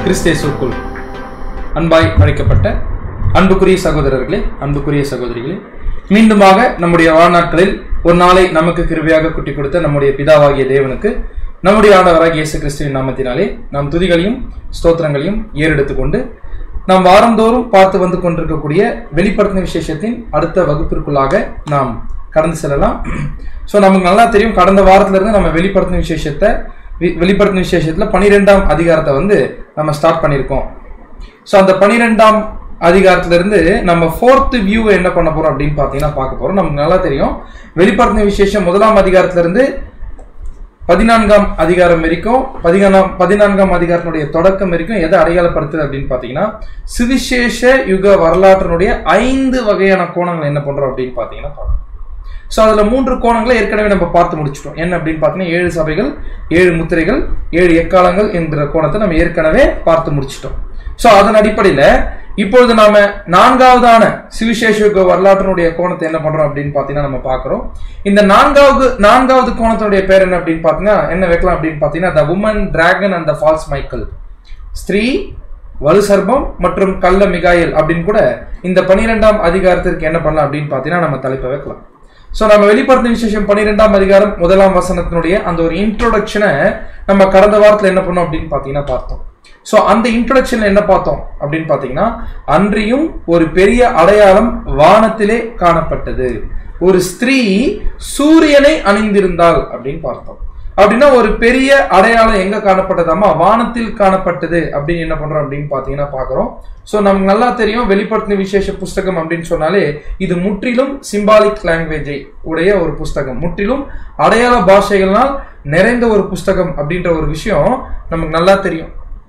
கிறிஸ்தேசுக்குள் அன்பாய் அழைக்கப்பட்ட அன்புக்குரிய சகோதரர்களே அன்புக்குரிய சகோதரிகளே மீண்டுமாக நம்முடைய வாழ்நாட்களில் ஒரு நாளை நமக்கு கிருபையாக குட்டி கொடுத்த நம்முடைய பிதாவாகிய தேவனுக்கு நம்முடைய ஆண்டவராகிய இயேசு கிறிஸ்துவின் நாமத்தினாலே நாம் துதிகளையும் ஸ்தோத்திரங்களையும் ஏறெடுத்துக் கொண்டு நாம் வாரந்தோறும் பார்த்து வந்து கொண்டிருக்கக்கூடிய வெளிப்படுத்தின விசேஷத்தின் அடுத்த வகுப்பிற்குள்ளாக நாம் கடந்து செல்லலாம் ஸோ நமக்கு நல்லா தெரியும் கடந்த வாரத்துல இருந்து நம்ம வெளிப்படுத்தின விசேஷத்தை வி- வெளிப்படுத்தின விசேஷத்துல பனிரெண்டாம் அதிகாரத்தை வந்து நம்ம ஸ்டார்ட் பண்ணியிருக்கோம் ஸோ அந்த பனிரெண்டாம் அதிகாரத்துல இருந்து நம்ம ஃபோர்த் வியூ என்ன பண்ண போறோம் அப்படின்னு பார்த்தீங்கன்னா பார்க்க போறோம் நமக்கு நல்லா தெரியும் வெளிப்படுத்தின விசேஷம் முதலாம் அதிகாரத்துல இருந்து பதினான்காம் அதிகாரம் வரைக்கும் பதினான்காம் பதினான்காம் அதிகாரத்தினுடைய தொடக்கம் வரைக்கும் எதை அடையாளப்படுத்துது அப்படின்னு பார்த்தீங்கன்னா சுவிசேஷ யுக வரலாற்றினுடைய ஐந்து வகையான கோணங்கள் என்ன பண்றோம் அப்படின்னு பார்த்தீங்கன்னா பார்க்கணும் ஸோ அதில் மூன்று கோணங்களை ஏற்கனவே நம்ம பார்த்து முடிச்சிட்டோம் என்ன அப்படின்னு பார்த்தீங்கன்னா ஏழு சபைகள் ஏழு முத்திரைகள் ஏழு எக்காலங்கள் என்கிற கோணத்தை நம்ம ஏற்கனவே பார்த்து முடிச்சிட்டோம் ஸோ அதன் அடிப்படையில் இப்பொழுது நாம நான்காவதான சுவிசேஷ யுக வரலாற்றினுடைய கோணத்தை என்ன பண்றோம் அப்படின்னு பார்த்தீங்கன்னா நம்ம பார்க்குறோம் இந்த நான்காவது நான்காவது கோணத்தினுடைய பேர் என்ன அப்படின்னு பார்த்தீங்கன்னா என்ன வைக்கலாம் அப்படின்னு பார்த்தீங்கன்னா the woman dragon and the false Michael ஸ்திரீ வலுசர்பம் மற்றும் கள்ள மிகாயல் அப்படின்னு கூட இந்த பனிரெண்டாம் அதிகாரத்திற்கு என்ன பண்ணலாம் அப்படின்னு பார்த்தீங்கன்னா நம்ம தலைப்பை வைக்கலாம் ஸோ நம்ம வெளிப்படுத்தின விசேஷம் பன்னிரெண்டாம் அதிகாரம் முதலாம் வசனத்தினுடைய அந்த ஒரு இன்ட்ரோடக்ஷனை நம்ம கடந்த வாரத்தில் என்ன பண்ணோம் அப்படின்னு பார்த்தீங்கன்னா பார்த்தோம் ஸோ அந்த இன்ட்ரோடக்ஷன்ல என்ன பார்த்தோம் அப்படின்னு பார்த்தீங்கன்னா அன்றியும் ஒரு பெரிய அடையாளம் வானத்திலே காணப்பட்டது ஒரு ஸ்திரீ சூரியனை அணிந்திருந்தாள் அப்படின்னு பார்த்தோம் அப்படின்னா ஒரு பெரிய அடையாளம் எங்க காணப்பட்டதாமா வானத்தில் காணப்பட்டது அப்படின்னு என்ன பண்றோம் அப்படின்னு பாத்தீங்கன்னா பாக்குறோம் சோ நமக்கு நல்லா தெரியும் வெளிப்படுத்தின விசேஷ புஸ்தகம் அப்படின்னு சொன்னாலே இது முற்றிலும் சிம்பாலிக் லாங்குவேஜை உடைய ஒரு புஸ்தகம் முற்றிலும் அடையாள பாஷைகள்னால் நிறைந்த ஒரு புஸ்தகம் அப்படின்ற ஒரு விஷயம் நமக்கு நல்லா தெரியும்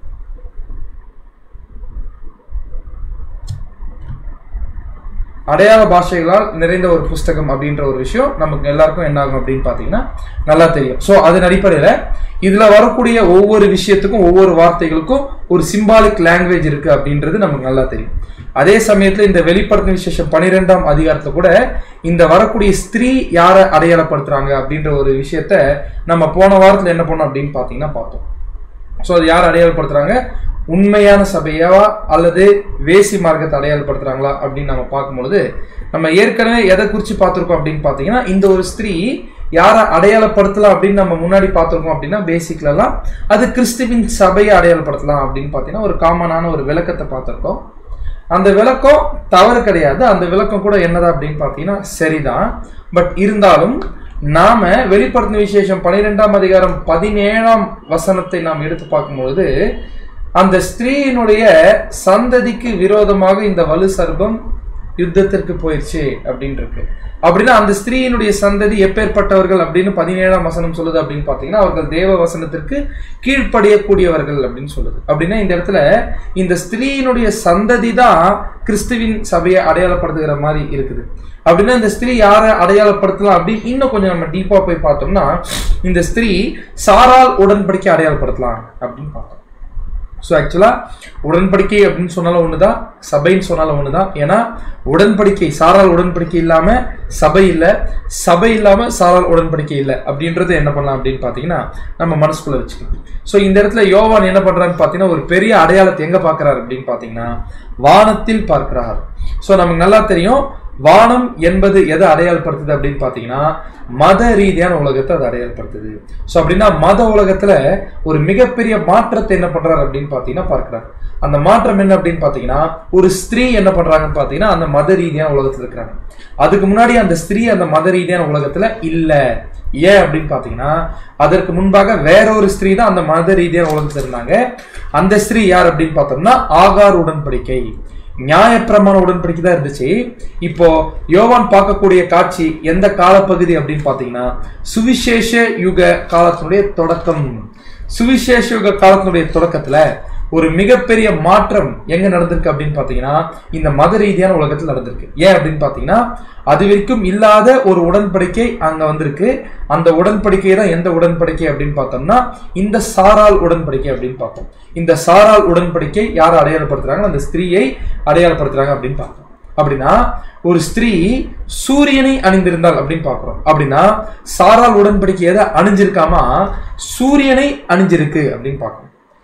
அடையாள பாஷைகளால் நிறைந்த ஒரு புஸ்தகம் அப்படின்ற ஒரு விஷயம் நமக்கு எல்லாருக்கும் என்ன ஆகும் அப்படின்னு பார்த்தீங்கன்னா நல்லா தெரியும் ஸோ அதன் அடிப்படையில் இதில் வரக்கூடிய ஒவ்வொரு விஷயத்துக்கும் ஒவ்வொரு வார்த்தைகளுக்கும் ஒரு சிம்பாலிக் லாங்குவேஜ் இருக்கு அப்படின்றது நமக்கு நல்லா தெரியும் அதே சமயத்தில் இந்த வெளிப்படுத்தின விசேஷம் பன்னிரெண்டாம் அதிகாரத்தில் கூட இந்த வரக்கூடிய ஸ்திரீ யாரை அடையாளப்படுத்துறாங்க அப்படின்ற ஒரு விஷயத்த நம்ம போன வாரத்தில் என்ன பண்ணோம் அப்படின்னு பார்த்தீங்கன்னா பார்த்தோம் ஸோ அது யார் அடையாளப்படுத்துறாங்க உண்மையான சபையாவா அல்லது வேசி மார்க்கத்தை அடையாளப்படுத்துறாங்களா அப்படின்னு நம்ம பார்க்கும்பொழுது நம்ம ஏற்கனவே எதை குறித்து பார்த்துருக்கோம் அப்படின்னு பார்த்தீங்கன்னா இந்த ஒரு ஸ்திரீ யாரை அடையாளப்படுத்தலாம் அப்படின்னு நம்ம முன்னாடி பார்த்துருக்கோம் அப்படின்னா பேசிக்லலாம் அது கிறிஸ்துவின் சபையை அடையாளப்படுத்தலாம் அப்படின்னு பார்த்தீங்கன்னா ஒரு காமனான ஒரு விளக்கத்தை பார்த்துருக்கோம் அந்த விளக்கம் தவறு கிடையாது அந்த விளக்கம் கூட என்னதா அப்படின்னு பார்த்தீங்கன்னா சரிதான் பட் இருந்தாலும் நாம வெளிப்படுத்தின விசேஷம் பனிரெண்டாம் அதிகாரம் பதினேழாம் வசனத்தை நாம் எடுத்து பார்க்கும்பொழுது அந்த ஸ்திரீயினுடைய சந்ததிக்கு விரோதமாக இந்த வலு சர்பம் யுத்தத்திற்கு போயிடுச்சு அப்படின்னு இருக்கு அப்படின்னா அந்த ஸ்திரீயினுடைய சந்ததி எப்பேற்பட்டவர்கள் அப்படின்னு பதினேழாம் வசனம் சொல்லுது அப்படின்னு பார்த்தீங்கன்னா அவர்கள் தேவ வசனத்திற்கு கீழ்ப்படியக்கூடியவர்கள் அப்படின்னு சொல்லுது அப்படின்னா இந்த இடத்துல இந்த ஸ்திரீயினுடைய சந்ததி தான் கிறிஸ்துவின் சபையை அடையாளப்படுத்துகிற மாதிரி இருக்குது அப்படின்னா இந்த ஸ்திரீ யாரை அடையாளப்படுத்தலாம் அப்படின்னு இன்னும் கொஞ்சம் நம்ம டீப்பா போய் பார்த்தோம்னா இந்த ஸ்திரீ சாரால் உடன்படிக்கை அடையாளப்படுத்தலாம் அப்படின்னு பார்த்தோம் ஸோ ஆக்சுவலாக உடன்படிக்கை அப்படின்னு சொன்னாலும் ஒன்று தான் சபைன்னு சொன்னாலும் ஒன்று தான் ஏன்னா உடன்படிக்கை சாரால் உடன்படிக்கை இல்லாமல் சபை இல்லை சபை இல்லாமல் சாரால் உடன்படிக்கை இல்லை அப்படின்றது என்ன பண்ணலாம் அப்படின்னு பார்த்தீங்கன்னா நம்ம மனசுக்குள்ளே வச்சுக்கணும் ஸோ இந்த இடத்துல யோவான் என்ன பண்ணுறான்னு பார்த்தீங்கன்னா ஒரு பெரிய அடையாளத்தை எங்கே பார்க்குறாரு அப்படின்னு பார்த்தீங்கன்னா வானத்தில் பார்க்கிறார் ஸோ நமக்கு நல்லா தெரியும் வானம் என்பது எதை அடையாளப்படுத்துது அப்படின்னு பார்த்தீங்கன்னா மத ரீதியான உலகத்தை அது அடையாளப்படுத்துது ஸோ அப்படின்னா மத உலகத்துல ஒரு மிகப்பெரிய மாற்றத்தை என்ன பண்றாரு அப்படின்னு பார்த்தீங்கன்னா பார்க்கிறார் அந்த மாற்றம் என்ன அப்படின்னு பார்த்தீங்கன்னா ஒரு ஸ்திரீ என்ன பண்றாங்கன்னு பார்த்தீங்கன்னா அந்த மத ரீதியான உலகத்துல இருக்கிறாங்க அதுக்கு முன்னாடி அந்த ஸ்திரீ அந்த மத ரீதியான உலகத்துல இல்லை ஏன் அப்படின்னு பார்த்தீங்கன்னா அதற்கு முன்பாக வேற ஒரு ஸ்திரீ தான் அந்த மத ரீதியான உலகத்துல இருந்தாங்க அந்த ஸ்திரீ யார் அப்படின்னு பார்த்தோம்னா ஆகார் உடன்படிக்கை நியாயப்பிரமாண உடன்படிக்கை தான் இருந்துச்சு இப்போ யோவான் பார்க்கக்கூடிய காட்சி எந்த காலப்பகுதி அப்படின்னு பார்த்தீங்கன்னா சுவிசேஷ யுக காலத்தினுடைய தொடக்கம் சுவிசேஷ யுக காலத்தினுடைய தொடக்கத்துல ஒரு மிகப்பெரிய மாற்றம் எங்க நடந்திருக்கு அப்படின்னு பார்த்தீங்கன்னா இந்த மத ரீதியான உலகத்தில் நடந்திருக்கு ஏன் அப்படின்னு பார்த்தீங்கன்னா அது வரைக்கும் இல்லாத ஒரு உடன்படிக்கை அங்க வந்திருக்கு அந்த உடன்படிக்கை தான் எந்த உடன்படிக்கை அப்படின்னு பார்த்தோம்னா இந்த சாரால் உடன்படிக்கை அப்படின்னு பார்த்தோம் இந்த சாரால் உடன்படிக்கை யாரை அடையாளப்படுத்துறாங்க அந்த ஸ்திரீயை அடையாளப்படுத்துறாங்க அப்படின்னு பார்த்தோம் அப்படின்னா ஒரு ஸ்திரீ சூரியனை அணிந்திருந்தாள் அப்படின்னு பார்க்கிறோம் அப்படின்னா சாரால் உடன்படிக்கை எதை அணிஞ்சிருக்காமா சூரியனை அணிஞ்சிருக்கு அப்படின்னு பார்க்கணும்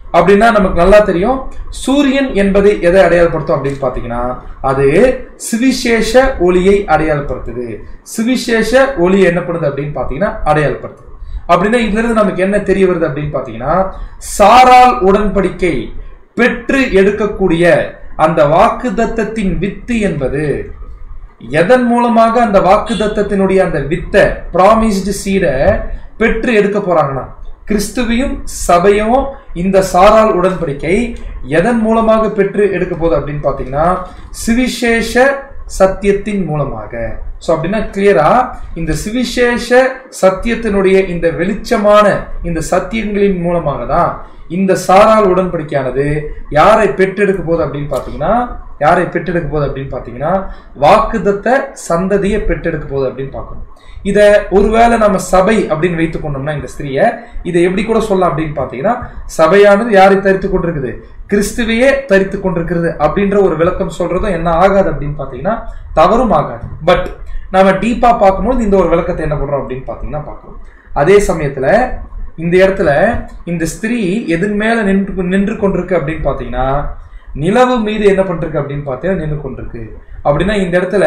அப்படின்னா நமக்கு நல்லா தெரியும் சூரியன் என்பது எதை அடையாளப்படுத்தும் அப்படின்னு பார்த்தீங்கன்னா அது சுவிசேஷ ஒளியை அடையாளப்படுத்துது சுவிசேஷ ஒளி என்ன பண்ணுது அப்படின்னு பார்த்தீங்கன்னா அடையாளப்படுத்துது அப்படின்னா இதுல இருந்து நமக்கு என்ன தெரிய வருது அப்படின்னு பார்த்தீங்கன்னா சாரால் உடன்படிக்கை பெற்று எடுக்கக்கூடிய அந்த வாக்குதத்தத்தின் வித்து என்பது எதன் மூலமாக அந்த வாக்குதத்தத்தினுடைய அந்த வித்தை ப்ராமிஸ்டு சீடை பெற்று எடுக்க போறாங்கன்னா கிறிஸ்துவையும் சபையும் இந்த சாரால் உடன்படிக்கை எதன் மூலமாக பெற்று எடுக்க போகுது அப்படின்னு பார்த்தீங்கன்னா சுவிசேஷ சத்தியத்தின் மூலமாக ஸோ அப்படின்னா கிளியரா இந்த சுவிசேஷ சத்தியத்தினுடைய இந்த வெளிச்சமான இந்த சத்தியங்களின் மூலமாக தான் இந்த சாரால் உடன்படிக்கையானது யாரை பெற்றெடுக்க போகுது அப்படின்னு பார்த்தீங்கன்னா யாரை பெற்றெடுக்க போகுது அப்படின்னு பார்த்தீங்கன்னா வாக்குதத்த சந்ததியை பெற்றெடுக்க போகுது அப்படின்னு பார்க்கணும் இதை ஒருவேளை நம்ம சபை அப்படின்னு வைத்துக் கொண்டோம்னா இந்த ஸ்திரியை இதை எப்படி கூட சொல்லலாம் அப்படின்னு பார்த்தீங்கன்னா சபையானது யாரை தரித்து கொண்டிருக்குது கிறிஸ்துவையே தரித்து கொண்டிருக்கிறது அப்படின்ற ஒரு விளக்கம் சொல்றதும் என்ன ஆகாது அப்படின்னு பார்த்தீங்கன்னா தவறும் ஆகாது பட் நம்ம டீப்பா பார்க்கும்போது இந்த ஒரு விளக்கத்தை என்ன பண்றோம் அப்படின்னு பார்த்தீங்கன்னா பார்க்கணும் அதே சமயத்துல இந்த இடத்துல இந்த ஸ்திரீ எதன் மேல நின்று நின்று கொண்டிருக்கு அப்படின்னு பார்த்தீங்கன்னா நிலவு மீது என்ன பண்ணிருக்கு அப்படின்னு பார்த்தீங்கன்னா நின்று கொண்டிருக்கு அப்படின்னா இந்த இடத்துல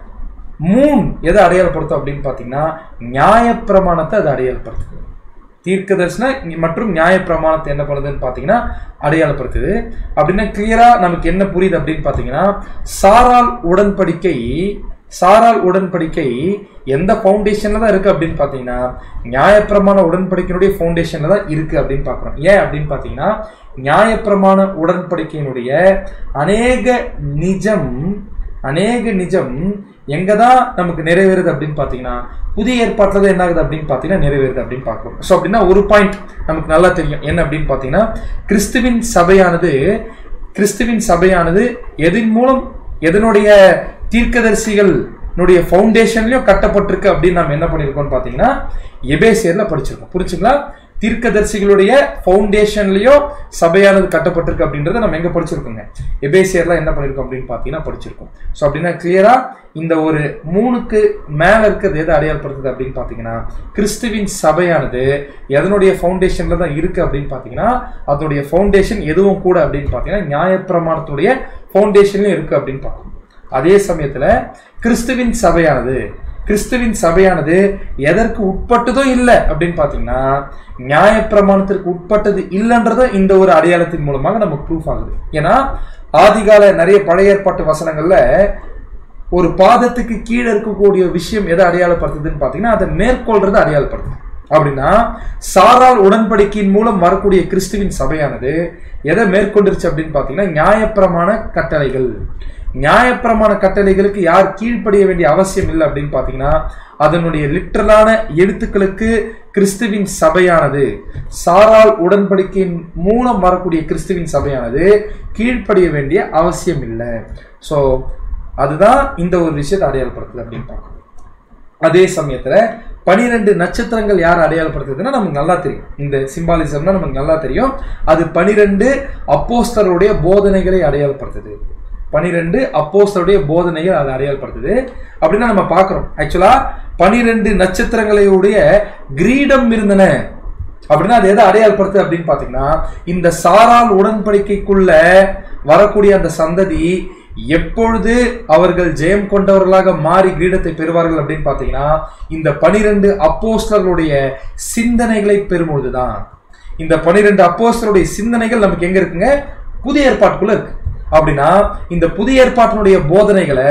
மூன் எதை அடையாளப்படுத்தும் அப்படின்னு பார்த்தீங்கன்னா நியாயப்பிரமாணத்தை அது அடையாளப்படுத்துது தீர்க்க தரிசன மற்றும் நியாயப்பிரமாணத்தை என்ன பண்ணுதுன்னு பார்த்தீங்கன்னா அடையாளப்படுத்துது அப்படின்னா கிளியரா நமக்கு என்ன புரியுது அப்படின்னு பார்த்தீங்கன்னா சாரால் உடன்படிக்கை சாரால் உடன்படிக்கை எந்த ஃபவுண்டேஷன்ல தான் இருக்கு அப்படின்னு பார்த்தீங்கன்னா நியாயப்பிரமாண உடன்படிக்கையினுடைய ஃபவுண்டேஷன்ல தான் இருக்கு அப்படின்னு பார்க்குறோம் ஏன் அப்படின்னு பார்த்தீங்கன்னா நியாயப்பிரமாண உடன்படிக்கையினுடைய அநேக நிஜம் அநேக நிஜம் எங்க தான் நமக்கு நிறைவேறுது அப்படின்னு பார்த்தீங்கன்னா புதிய ஏற்பாட்டில் தான் என்ன ஆகுது அப்படின்னு பார்த்தீங்கன்னா நிறைவேறுது அப்படின்னு பார்க்குறோம் ஸோ அப்படின்னா ஒரு பாயிண்ட் நமக்கு நல்லா தெரியும் என்ன அப்படின்னு பார்த்தீங்கன்னா கிறிஸ்துவின் சபையானது கிறிஸ்துவின் சபையானது எதின் மூலம் எதனுடைய தீர்க்கதரிசிகள் னுடைய ஃபவுண்டேஷன்லயும் கட்டப்பட்டிருக்கு அப்படின்னு நம்ம என்ன பண்ணியிருக்கோம்னு பார்த்தீங்கன்னா எபேசியர்ல படிச்சிருக்கோம் புரிச்சுங்களா தீர்க்கதரிசிகளுடைய ஃபவுண்டேஷன்லயும் சபையானது கட்டப்பட்டிருக்கு அப்படின்றத நம்ம எங்க படிச்சிருக்கோங்க எபேசியர்ல என்ன பண்ணிருக்கோம் அப்படின்னு பார்த்தீங்கன்னா படிச்சிருக்கோம் ஸோ அப்படின்னா கிளியரா இந்த ஒரு மூணுக்கு மேல இருக்கிறது எதை அடையாளப்படுத்துது அப்படின்னு பார்த்தீங்கன்னா கிறிஸ்துவின் சபையானது எதனுடைய ஃபவுண்டேஷன்ல தான் இருக்கு அப்படின்னு பார்த்தீங்கன்னா அதனுடைய ஃபவுண்டேஷன் எதுவும் கூட அப்படின்னு பார்த்தீங்கன்னா நியாயப்பிரமாணத்துடைய ஃபவுண்டேஷன்லயும் இருக்கு அப்படின்னு பார்க்கணும் அதே சமயத்துல கிறிஸ்துவின் சபையானது கிறிஸ்துவின் சபையானது எதற்கு உட்பட்டதோ இல்லை அப்படின்னு பார்த்தீங்கன்னா நியாயப்பிரமாணத்திற்கு உட்பட்டது இல்லைன்றதும் இந்த ஒரு அடையாளத்தின் மூலமாக நமக்கு ப்ரூஃப் ஆகுது ஏன்னா ஆதிகால நிறைய பழைய ஏற்பாட்டு வசனங்கள்ல ஒரு பாதத்துக்கு கீழே இருக்கக்கூடிய விஷயம் எதை அடையாளப்படுத்துதுன்னு பார்த்தீங்கன்னா அதை மேற்கொள்றதை அடையாளப்படுத்துது அப்படின்னா சாரால் உடன்படிக்கையின் மூலம் வரக்கூடிய கிறிஸ்துவின் சபையானது எதை மேற்கொண்டுருச்சு அப்படின்னு பார்த்தீங்கன்னா நியாயப்பிரமாண கட்டளைகள் நியாயப்பிரமாண கட்டளைகளுக்கு யார் கீழ்ப்படிய வேண்டிய அவசியம் இல்லை அப்படின்னு பார்த்தீங்கன்னா அதனுடைய லிட்டரலான எழுத்துக்களுக்கு கிறிஸ்துவின் சபையானது சாரால் உடன்படிக்கையின் மூலம் வரக்கூடிய கிறிஸ்துவின் சபையானது கீழ்ப்படிய வேண்டிய அவசியம் இல்லை ஸோ அதுதான் இந்த ஒரு விஷயத்தை அடையாளப்படுத்துது அப்படின்னு பார்க்கணும் அதே சமயத்துல பனிரெண்டு நட்சத்திரங்கள் யார் அடையாளப்படுத்துதுன்னா நமக்கு நல்லா தெரியும் இந்த சிம்பாலிசம்னா நமக்கு நல்லா தெரியும் அது பனிரெண்டு அப்போஸ்தருடைய போதனைகளை அடையாளப்படுத்துது பனிரெண்டு அப்போஸ்தருடைய போதனைகள் அதை அடையாளப்படுத்துது அப்படின்னா நம்ம பார்க்கிறோம் ஆக்சுவலா பனிரெண்டு நட்சத்திரங்களுடைய கிரீடம் இருந்தன அப்படின்னா அது எதை அடையாளப்படுத்துது அப்படின்னு பார்த்தீங்கன்னா இந்த சாரால் உடன்படிக்கைக்குள்ள வரக்கூடிய அந்த சந்ததி எப்பொழுது அவர்கள் ஜெயம் கொண்டவர்களாக மாறி கிரீடத்தை பெறுவார்கள் அப்படின்னு பார்த்தீங்கன்னா இந்த பனிரெண்டு அப்போஸ்தலர்களுடைய சிந்தனைகளை பெறும்பொழுதுதான் இந்த பனிரெண்டு அப்போஸ்தலருடைய சிந்தனைகள் நமக்கு எங்க இருக்குங்க புதிய ஏற்பாட்டுக்குள்ள இருக்கு அப்படின்னா இந்த புதிய ஏற்பாட்டினுடைய போதனைகளை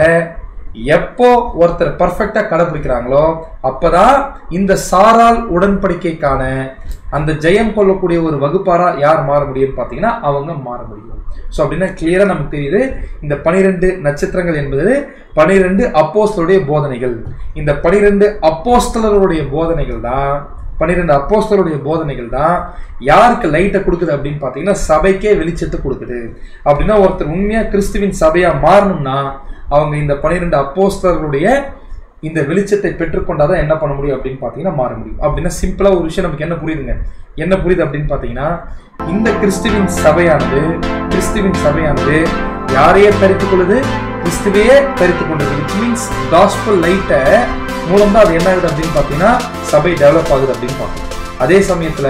எப்போ ஒருத்தர் பர்ஃபெக்டா கடைபிடிக்கிறாங்களோ அப்பதான் இந்த சாரால் உடன்படிக்கைக்கான அந்த ஜெயம் கொள்ளக்கூடிய ஒரு வகுப்பாரா யார் மாற முடியும்னு பார்த்தீங்கன்னா அவங்க மாற முடியும் ஸோ அப்படின்னா கிளியரா நமக்கு தெரியுது இந்த பனிரெண்டு நட்சத்திரங்கள் என்பது பனிரெண்டு அப்போஸ்தலருடைய போதனைகள் இந்த பனிரெண்டு அப்போஸ்தலருடைய போதனைகள் தான் பன்னிரெண்டு அப்போஸ்தலருடைய போதனைகள் தான் யாருக்கு லைட்டை கொடுக்குது அப்படின்னு பார்த்தீங்கன்னா சபைக்கே வெளிச்சத்தை கொடுக்குது அப்படின்னா ஒருத்தர் உண்மையா கிறிஸ்துவின் சபையா மாறணும்னா அவங்க இந்த பன்னிரெண்டு அப்போஸ்தலர்களுடைய இந்த வெளிச்சத்தை பெற்றுக்கொண்டாதான் என்ன பண்ண முடியும் அப்படின்னு பார்த்தீங்கன்னா மாற முடியும் அப்படின்னா சிம்பிளா ஒரு விஷயம் நமக்கு என்ன புரியுதுங்க என்ன புரியுது அப்படின்னு பார்த்தீங்கன்னா இந்த கிறிஸ்துவின் சபையானது கிறிஸ்துவின் சபையானது யாரையே தரித்துக் கொள்ளுது கிறிஸ்துவையே தரித்துக் கொண்டது விச் மீன்ஸ் காஸ்பல் லைட்டை மூலம் தான் அது என்ன ஆகுது அப்படின்னு பார்த்தீங்கன்னா சபை டெவலப் ஆகுது அப்படின்னு பார்க்கணும் அதே சமயத்துல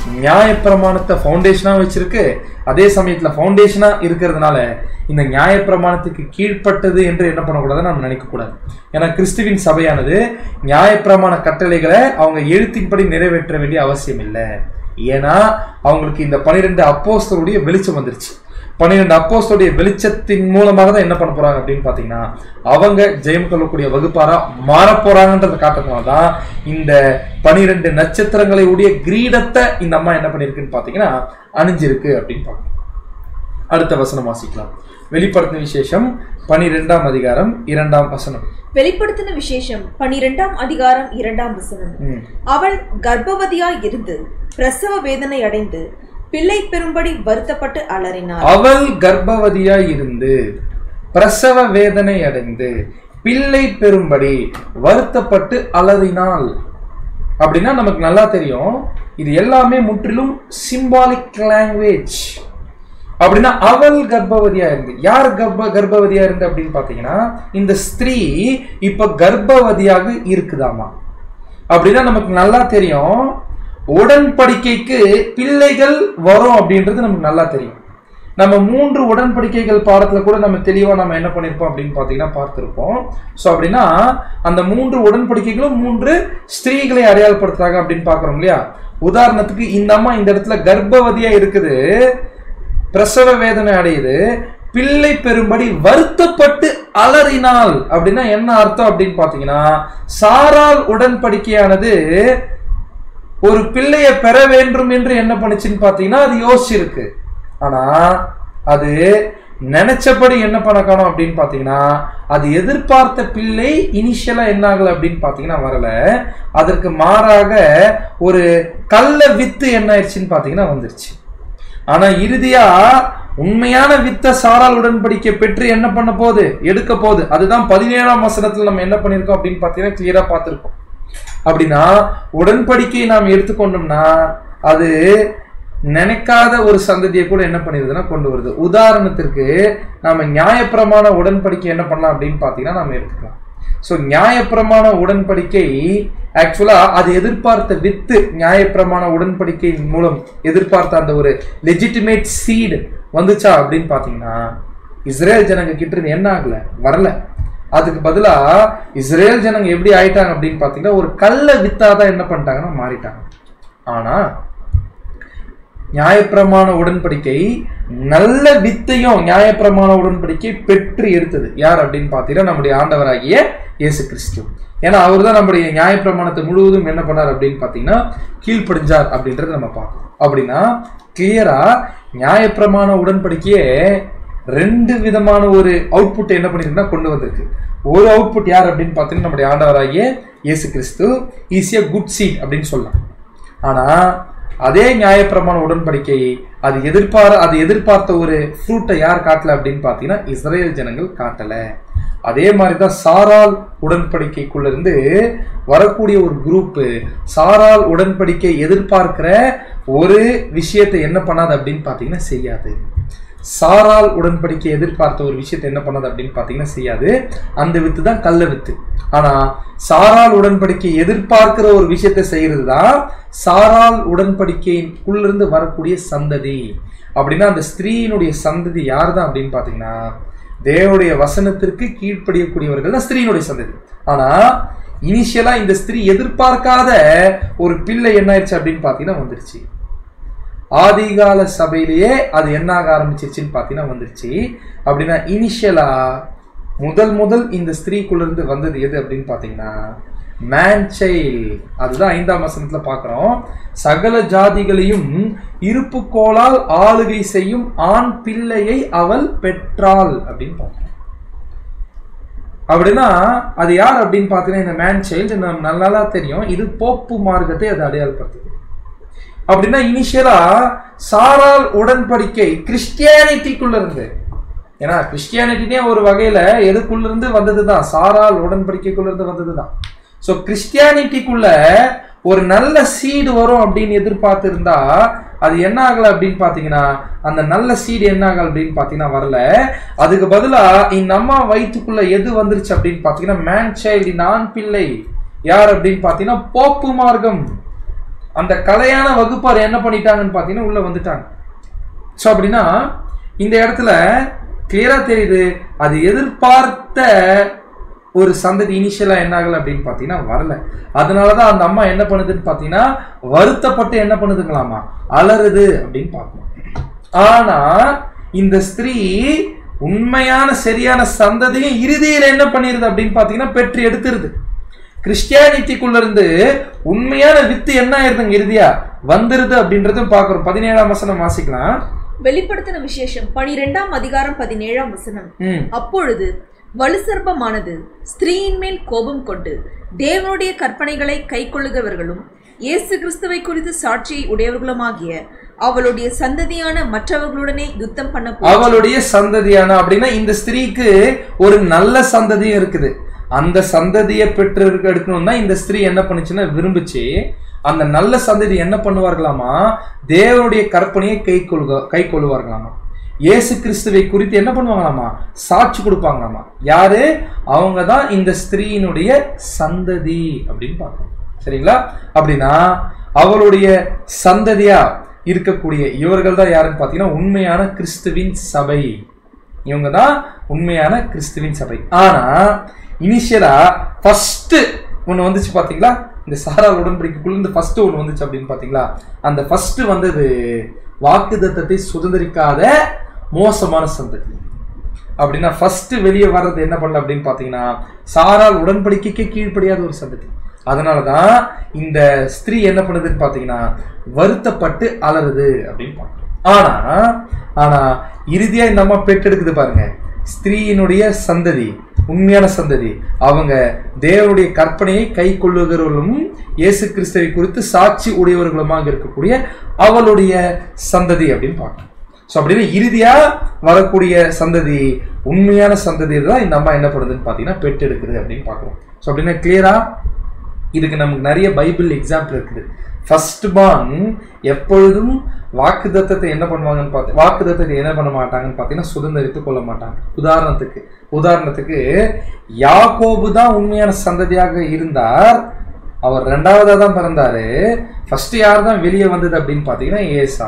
நியாயப்பிரமாணத்தை ஃபவுண்டேஷனா வச்சிருக்கு அதே சமயத்துல ஃபவுண்டேஷனா இருக்கிறதுனால இந்த நியாயப்பிரமாணத்துக்கு கீழ்ப்பட்டது என்று என்ன பண்ணக்கூடாதுன்னு நம்ம நினைக்க கூடாது ஏன்னா கிறிஸ்துவின் சபையானது நியாயப்பிரமாண கட்டளைகளை அவங்க எழுத்தின்படி நிறைவேற்ற வேண்டிய அவசியம் இல்லை ஏன்னா அவங்களுக்கு இந்த பனிரெண்டு அப்போஸ்தலருடைய வெளிச்சம் வந்துருச்சு பன்னிரெண்டு அப்போஸ்தலருடைய வெளிச்சத்தின் மூலமாக தான் என்ன பண்ண போறாங்க அப்படின்னு பாத்தீங்கன்னா அவங்க ஜெயம் கொள்ளக்கூடிய வகுப்பாரா மாற போறாங்கன்றத காட்டுறதுனால தான் இந்த பனிரெண்டு நட்சத்திரங்களை உடைய கிரீடத்தை இந்த அம்மா என்ன பண்ணிருக்குன்னு பாத்தீங்கன்னா அணிஞ்சிருக்கு அப்படின்னு பார்க்கணும் அடுத்த வசனம் வாசிக்கலாம் வெளிப்படுத்தின விசேஷம் பனிரெண்டாம் அதிகாரம் இரண்டாம் வசனம் வெளிப்படுத்தின விசேஷம் பனிரெண்டாம் அதிகாரம் இரண்டாம் வசனம் ம். அவள் கர்ப்பவதியாய் இருந்து பிரசவ வேதனை அடைந்து பிள்ளை பெறும்படி வருத்தப்பட்டு அலறினாள் அவள் கர்ப்பவதியாய் இருந்து பிரசவ வேதனை அடைந்து பிள்ளை பெறும்படி வருத்தப்பட்டு அலறினாள் அப்படின்னா நமக்கு நல்லா தெரியும் இது எல்லாமே முற்றிலும் சிம்பாலிக் லாங்குவேஜ் அப்படின்னா அவள் கர்ப்பவதியா இருந்து யார் கர்ப்ப கர்ப்பவதியா இருந்து அப்படின்னு பாத்தீங்கன்னா இந்த ஸ்திரீ இப்ப கர்ப்பவதியாக இருக்குதாமா அப்படின்னா நமக்கு நல்லா தெரியும் உடன்படிக்கைக்கு பிள்ளைகள் வரும் அப்படின்றது நமக்கு நல்லா தெரியும் நம்ம மூன்று உடன்படிக்கைகள் பாடத்துல கூட நம்ம தெளிவா நம்ம என்ன பண்ணிருப்போம் அப்படின்னு பாத்தீங்கன்னா பார்த்திருப்போம் சோ அப்படின்னா அந்த மூன்று உடன்படிக்கைகளும் மூன்று ஸ்திரீகளை அடையாளப்படுத்துறாங்க அப்படின்னு பாக்குறோம் இல்லையா உதாரணத்துக்கு இந்த அம்மா இந்த இடத்துல கர்ப்பவதியா இருக்குது பிரசவ வேதனை அடையுது பிள்ளை பெறும்படி வருத்தப்பட்டு அலறினாள் அப்படின்னா என்ன அர்த்தம் அப்படின்னு பாத்தீங்கன்னா சாரால் உடன்படிக்கையானது ஒரு பிள்ளைய பெற வேண்டும் என்று என்ன பண்ணுச்சுன்னு பாத்தீங்கன்னா அது யோசிச்சிருக்கு ஆனா அது நினைச்சபடி என்ன பண்ண காணும் அப்படின்னு பாத்தீங்கன்னா அது எதிர்பார்த்த பிள்ளை இனிஷியலா என்ன ஆகல அப்படின்னு பாத்தீங்கன்னா வரல அதற்கு மாறாக ஒரு கள்ள வித்து என்ன ஆயிடுச்சுன்னு பாத்தீங்கன்னா வந்துருச்சு ஆனா இறுதியா உண்மையான வித்த சாரால் உடன்படிக்கை பெற்று என்ன பண்ண போகுது எடுக்க போகுது அதுதான் பதினேழாம் வசனத்துல நம்ம என்ன பண்ணிருக்கோம் அப்படின்னு பாத்தீங்கன்னா கிளியரா பார்த்திருக்கோம் அப்படின்னா உடன்படிக்கையை நாம் எடுத்துக்கொண்டோம்னா அது நினைக்காத ஒரு சந்ததியை கூட என்ன பண்ணிருதுன்னா கொண்டு வருது உதாரணத்திற்கு நாம நியாயப்பிரமாண உடன்படிக்கை என்ன பண்ணலாம் அப்படின்னு பாத்தீங்கன்னா நம்ம எடுத்துக்கலாம் ஸோ நியாயப்பிரமாண உடன்படிக்கை ஆக்சுவலா அது எதிர்பார்த்த வித்து நியாயப்பிரமாண உடன்படிக்கையின் மூலம் எதிர்பார்த்த அந்த ஒரு லெஜிட்டிமேட் சீடு வந்துச்சா அப்படின்னு பாத்தீங்கன்னா இஸ்ரேல் ஜனங்க கிட்ட இருந்து என்ன ஆகல வரல அதுக்கு பதிலா இஸ்ரேல் ஜனங்க எப்படி ஆயிட்டாங்க அப்படின்னு பாத்தீங்கன்னா ஒரு கள்ள வித்தாதான் என்ன பண்ணிட்டாங்கன்னா மாறிட்டாங்க ஆனா நியாயப்பிரமாண உடன்படிக்கை நல்ல வித்தையும் நியாயப்பிரமாண உடன்படிக்கை பெற்று எடுத்தது யார் அப்படின்னு பார்த்தீங்கன்னா நம்முடைய ஆண்டவராகிய இயேசு கிறிஸ்து ஏன்னா அவர் தான் நம்முடைய நியாயப்பிரமாணத்தை முழுவதும் என்ன பண்ணார் அப்படின்னு பார்த்தீங்கன்னா கீழ்ப்படிஞ்சார் அப்படின்றத நம்ம பார்க்கணும் அப்படின்னா கிளியரா நியாயப்பிரமாண உடன்படிக்கையே ரெண்டு விதமான ஒரு அவுட்புட் என்ன பண்ணிருக்குன்னா கொண்டு வந்திருக்கு ஒரு அவுட்புட் யார் அப்படின்னு பார்த்தீங்கன்னா நம்முடைய ஆண்டவராகிய இயேசு கிறிஸ்து ஈஸியா குட் சீட் அப்படின்னு சொல்லலாம் ஆனா அதே நியாயப்பிரமாண உடன்படிக்கை அது எதிர்பார அது எதிர்பார்த்த ஒரு ஃப்ரூட்டை யார் காட்டல அப்படின்னு பார்த்தீங்கன்னா இஸ்ரேல் ஜனங்கள் காட்டல அதே மாதிரி தான் சாரால் உடன்படிக்கைக்குள்ள இருந்து வரக்கூடிய ஒரு குரூப் சாரால் உடன்படிக்கை எதிர்பார்க்கிற ஒரு விஷயத்தை என்ன பண்ணாது அப்படின்னு பார்த்தீங்கன்னா செய்யாது சாரால் உடன்படிக்கை எதிர்பார்த்த ஒரு விஷயத்தை என்ன பண்ணாது அப்படின்னு பார்த்தீங்கன்னா செய்யாது அந்த வித்து தான் கள்ள வித்து ஆனா சாரால் உடன்படிக்கை எதிர்பார்க்கிற ஒரு விஷயத்தை செய்யறது தான் சாரால் உடன்படிக்கைக்குள்ள இருந்து வரக்கூடிய சந்ததி அப்படின்னா அந்த ஸ்திரீயினுடைய சந்ததி யார் தான் அப்படின்னு பார்த்தீங்கன்னா தேவனுடைய வசனத்திற்கு கீழ்ப்படியக்கூடியவர்கள் தான் ஸ்திரீயினுடைய சந்ததி ஆனா இனிஷியலா இந்த ஸ்திரீ எதிர்பார்க்காத ஒரு பிள்ளை என்ன ஆயிடுச்சு அப்படின்னு பார்த்தீங்கன்னா வந்துருச்சு ஆதிகால சபையிலேயே அது என்ன ஆக ஆரம்பிச்சிருச்சுன்னு பார்த்தீங்கன்னா வந்துருச்சு அப்படின்னா இனிஷியலா முதல் முதல் இந்த ஸ்திரீக்குள்ள இருந்து வந்தது எது அப்படின்னு பார்த்தீங்கன்னா மேன் சைல்ட் அதுதான் ஐந்தாம் வசனத்துல பார்க்கிறோம் சகல ஜாதிகளையும் இருப்புக்கோளால் ஆளுகை செய்யும் ஆண் பிள்ளையை அவள் பெற்றாள் அப்படின்னு பார்க்கிறோம் அப்படின்னா அது யார் அப்படின்னு பார்த்தீங்கன்னா இந்த மேன் சைல்டு நம்ம நல்லா தெரியும் இது போப்பு மார்க்கத்தை அது அடையாளப்படுத்துது அப்படின்னா இனிஷியலா சாரால் உடன்படிக்கை கிறிஸ்டியானிட்டிக்குள்ள இருந்து ஏன்னா கிறிஸ்டியானிட்டினே ஒரு வகையில எதுக்குள்ள இருந்து வந்ததுதான் சாரால் உடன்படிக்கைக்குள்ள இருந்து வந்ததுதான் ஸோ கிறிஸ்டியானிட்டிக்குள்ள ஒரு நல்ல சீடு வரும் அப்படின்னு எதிர்பார்த்து இருந்தா அது என்ன ஆகல அப்படின்னு பாத்தீங்கன்னா அந்த நல்ல சீடு என்ன ஆகல அப்படின்னு பாத்தீங்கன்னா வரல அதுக்கு பதிலா இந்த அம்மா வயிற்றுக்குள்ள எது வந்துருச்சு அப்படின்னு பாத்தீங்கன்னா மேன் சைல்டு நான் பிள்ளை யார் அப்படின்னு பாத்தீங்கன்னா போப்பு மார்க்கம் அந்த கலையான வகுப்பார் என்ன பண்ணிட்டாங்கன்னு பார்த்தீங்கன்னா உள்ள வந்துட்டாங்க ஸோ அப்படின்னா இந்த இடத்துல கிளியரா தெரியுது அது எதிர்பார்த்த ஒரு சந்ததி இனிஷியலா என்ன ஆகல அப்படின்னு பார்த்தீங்கன்னா வரல அதனாலதான் அந்த அம்மா என்ன பண்ணுதுன்னு பார்த்தீங்கன்னா வருத்தப்பட்டு என்ன பண்ணுதுங்களாமா அலறுது அப்படின்னு பார்க்கணும் ஆனா இந்த ஸ்திரீ உண்மையான சரியான சந்ததியும் இறுதியில என்ன பண்ணிருது அப்படின்னு பார்த்தீங்கன்னா பெற்று எடுத்துருது கிறிஸ்டியானிட்டிக்குள்ள இருந்து உண்மையான வித்து என்ன ஆயிருதுங்க இறுதியா வந்துருது அப்படின்றதும் பார்க்கிறோம் பதினேழாம் வசனம் வாசிக்கலாம் வெளிப்படுத்தின விசேஷம் பனிரெண்டாம் அதிகாரம் பதினேழாம் வசனம் ம் அப்பொழுது வலுசர்ப்பமானது ஸ்திரீயின் மேல் கோபம் கொண்டு தேவனுடைய கற்பனைகளை கைக்கொள்ளுகிறவர்களும் இயேசு கிறிஸ்துவை குறித்து சாட்சியை உடையவர்களுமாகிய அவளுடைய சந்ததியான மற்றவர்களுடனே யுத்தம் பண்ண போ- அவளுடைய சந்ததியான அப்படின்னா இந்த ஸ்திரீக்கு ஒரு நல்ல சந்ததியும் இருக்குது அந்த சந்ததியை பெற்று இருக்க எடுக்கணும் தான் இந்த ஸ்திரீ என்ன பண்ணுச்சுன்னா விரும்புச்சு அந்த நல்ல சந்ததி என்ன பண்ணுவார்களாமா தேவனுடைய கற்பனையை கை கொள்க கை கொள்வார்களாமா இயேசு கிறிஸ்துவை குறித்து என்ன பண்ணுவாங்களாமா சாட்சி கொடுப்பாங்களாமா யாரு அவங்க தான் இந்த ஸ்திரீயினுடைய சந்ததி அப்படின்னு பார்க்கணும் சரிங்களா அப்படின்னா அவளுடைய சந்ததியா இருக்கக்கூடிய இவர்கள் தான் யாருன்னு பார்த்தீங்கன்னா உண்மையான கிறிஸ்துவின் சபை இவங்க தான் உண்மையான கிறிஸ்துவின் சபை ஆனா இனிஷியலா ஃபர்ஸ்ட் ஒன்று வந்துச்சு பாத்தீங்களா இந்த சாரால் உடன்படிக்கைக்குள்ள இந்த ஃபர்ஸ்ட் ஒன்று வந்துச்சு அப்படின்னு பாத்தீங்களா அந்த ஃபர்ஸ்ட் வந்தது வாக்குத்தத்தத்தை சுதந்திரிக்காத மோசமான சந்ததி அப்படின்னா ஃபர்ஸ்ட் வெளியே வர்றது என்ன பண்ணல அப்படின்னு பார்த்தீங்கன்னா சாரால் உடன்படிக்கைக்கு கீழ்ப்படியாத ஒரு சந்ததி அதனால தான் இந்த ஸ்திரீ என்ன பண்ணுதுன்னு பார்த்தீங்கன்னா வருத்தப்பட்டு அலறுது அப்படின்னு பார்க்கணும் ஆனா ஆனா இறுதியா இந்த அம்மா பெற்றெடுக்குது பாருங்க ஸ்திரீயினுடைய சந்ததி உண்மையான சந்ததி அவங்க தேவனுடைய கற்பனையை கை கொள்ளுகிறவர்களும் இயேசு கிறிஸ்துவை குறித்து சாட்சி உடையவர்களுமாக இருக்கக்கூடிய அவளுடைய சந்ததி அப்படின்னு பார்க்கணும் ஸோ அப்படின்னு இறுதியா வரக்கூடிய சந்ததி உண்மையான சந்ததி தான் இந்த அம்மா என்ன பண்ணுதுன்னு பார்த்தீங்கன்னா பெற்றெடுக்குது அப்படின்னு பார்க்குறோம் ஸோ அப்படின்னா கிளியரா இதுக்கு நமக்கு நிறைய பைபிள் எக்ஸாம்பிள் இருக்குது ஃபர்ஸ்ட் பார்ன் எப்பொழுதும் வாக்குத்தத்தத்தை என்ன பண்ணுவாங்கன்னு பார்த்து வாக்குத்தத்தை என்ன பண்ண மாட்டாங்கன்னு பார்த்தீங்கன்னா சுதந்திரித்து கொள்ள மாட்டாங்க உதாரணத்துக்கு உதாரணத்துக்கு யாக்கோபு தான் உண்மையான சந்ததியாக இருந்தார் அவர் ரெண்டாவதா தான் பிறந்தாரு ஃபர்ஸ்ட் யார் தான் வெளியே வந்தது அப்படின்னு பார்த்தீங்கன்னா ஏசா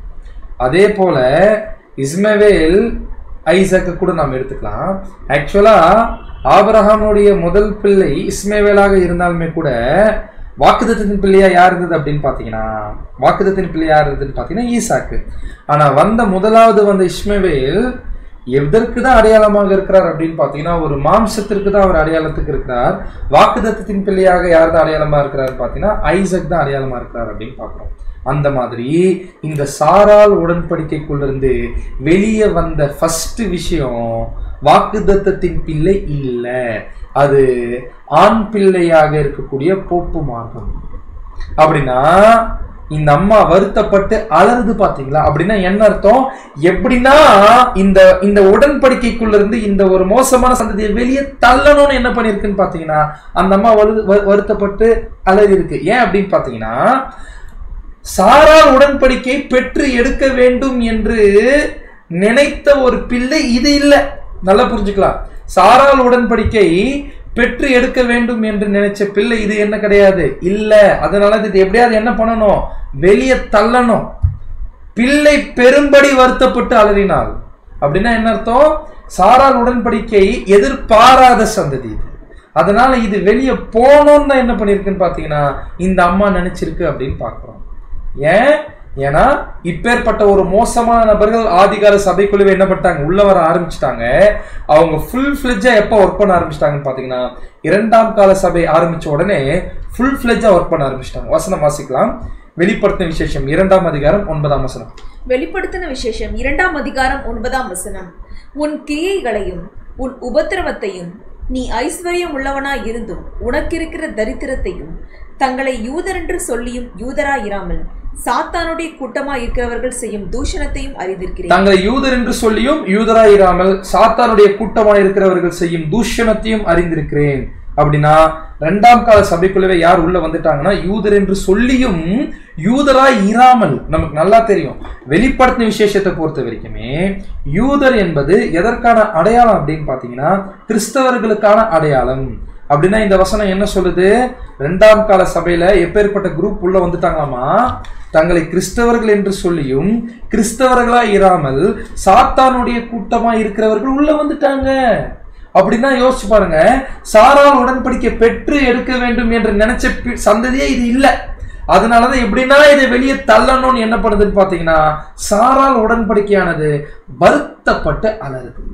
அதே போல இஸ்மவேல் ஐசக்கு கூட நாம் எடுத்துக்கலாம் ஆக்சுவலா ஆபிரஹாமுடைய முதல் பிள்ளை இஸ்மவேலாக இருந்தாலுமே கூட வாக்குதத்தின் பிள்ளையா யார் இருந்தது அப்படின்னு பார்த்தீங்கன்னா வாக்குதத்தின் பிள்ளை யார் இருந்ததுன்னு பார்த்தீங்கன்னா ஈசாக்கு ஆனா வந்த முதலாவது வந்த இஸ்மவேல் எதற்கு தான் அடையாளமாக இருக்கிறார் அப்படின்னு பார்த்தீங்கன்னா ஒரு மாம்சத்திற்கு தான் அவர் அடையாளத்துக்கு இருக்கிறார் வாக்குதத்தின் பிள்ளையாக யார் தான் அடையாளமா இருக்கிறார் பார்த்தீங்கன்னா ஐசக் தான் அடையாளமா இருக்கிறார் அப்படின்னு பார்க்குறோம் அந்த மாதிரி இந்த சாரால் உடன்படிக்கைக்குள்ளிருந்து வெளியே வந்த ஃபர்ஸ்ட் விஷயம் வாக்குதத்தத்தின் பிள்ளை இல்லை அது ஆண் பிள்ளையாக இருக்கக்கூடிய போப்பு மார்க்கம் அப்படின்னா இந்த அம்மா வருத்தப்பட்டு அலறுது பாத்தீங்களா அப்படின்னா என்ன அர்த்தம் எப்படின்னா இந்த இந்த உடன்படிக்கைக்குள்ள இருந்து இந்த ஒரு மோசமான சந்ததியை வெளியே தள்ளணும்னு என்ன பண்ணிருக்குன்னு பாத்தீங்கன்னா அந்த அம்மா வரு வரு- வருத்தப்பட்டு அலறி இருக்கு ஏன் அப்படின்னு பாத்தீங்கன்னா சாரால் உடன்படிக்கை பெற்று எடுக்க வேண்டும் என்று நினைத்த ஒரு பிள்ளை இது இல்லை நல்லா புரிஞ்சுக்கலாம் சாரால் உடன்படிக்கை பெற்று எடுக்க வேண்டும் என்று நினைச்ச பிள்ளை இது என்ன கிடையாது இல்ல அதனால இது எப்படியாவது என்ன பண்ணணும் வெளியே தள்ளணும் பிள்ளை பெரும்படி வருத்தப்பட்டு அலறினாள் அப்படின்னா என்ன அர்த்தம் சாரால் உடன்படிக்கை எதிர்பாராத சந்ததி இது அதனால இது வெளியே போகணும்னு தான் என்ன பண்ணிருக்குன்னு பாத்தீங்கன்னா இந்த அம்மா நினைச்சிருக்கு அப்படின்னு பார்க்கிறோம் ஏன் ஏன்னா இப்பேற்பட்ட ஒரு மோசமான நபர்கள் ஆதிகால சபைக்குழுவை என்ன பண்ணிட்டாங்க உள்ள வர ஆரம்பிச்சிட்டாங்க அவங்க ஃபுல் ஃபிளெஜ்ஜா எப்போ ஒர்க் பண்ண ஆரம்பிச்சிட்டாங்கன்னு பாத்தீங்கன்னா இரண்டாம் கால சபை ஆரம்பிச்ச உடனே ஃபுல் ஃபிளெஜ்ஜா ஒர்க் பண்ண ஆரம்பிச்சிட்டாங்க வசனம் வாசிக்கலாம் வெளிப்படுத்தின விசேஷம் இரண்டாம் அதிகாரம் ஒன்பதாம் வசனம் வெளிப்படுத்தின விசேஷம் இரண்டாம் அதிகாரம் ஒன்பதாம் வசனம் உன் கிரியைகளையும் உன் உபத்திரவத்தையும் நீ ஐஸ்வர்யம் உள்ளவனாய் இருந்தும் உனக்கிருக்கிற தரித்திரத்தையும் தங்களை யூதர் என்று சொல்லியும் யூதராயிராமல் சாத்தானுடைய கூட்டமாய் இருக்கிறவர்கள் செய்யும் தூஷணத்தையும் அறிந்திருக்கிறேன் தங்களை யூதர் என்று சொல்லியும் யூதராயிராமல் சாத்தானுடைய கூட்டமாய் இருக்கிறவர்கள் செய்யும் தூஷணத்தையும் அறிந்திருக்கிறேன் அப்படின்னா இரண்டாம் கால சபைக்குள்ளவே யார் உள்ள வந்துட்டாங்கன்னா யூதர் என்று சொல்லியும் யூதராய் இராமல் நமக்கு நல்லா தெரியும் வெளிப்படுத்தின விசேஷத்தை பொறுத்த வரைக்குமே யூதர் என்பது எதற்கான அடையாளம் அப்படின்னு பார்த்தீங்கன்னா கிறிஸ்தவர்களுக்கான அடையாளம் அப்படின்னா இந்த வசனம் என்ன சொல்லுது ரெண்டாம் கால சபையில எப்பேற்பட்ட குரூப் உள்ள வந்துட்டாங்களாமா தங்களை கிறிஸ்தவர்கள் என்று சொல்லியும் கிறிஸ்தவர்களா இராமல் சாத்தானுடைய கூட்டமா இருக்கிறவர்கள் உள்ள வந்துட்டாங்க அப்படின்னா யோசிச்சு பாருங்க சாரால் உடன்படிக்கை பெற்று எடுக்க வேண்டும் என்று நினைச்ச பி- சந்ததியே இது இல்ல அதனாலதான் எப்படின்னா இதை வெளியே தள்ளணும்னு என்ன பண்ணுதுன்னு பாத்தீங்கன்னா சாரால் உடன்படிக்கையானது வருத்தப்பட்டு அலறுது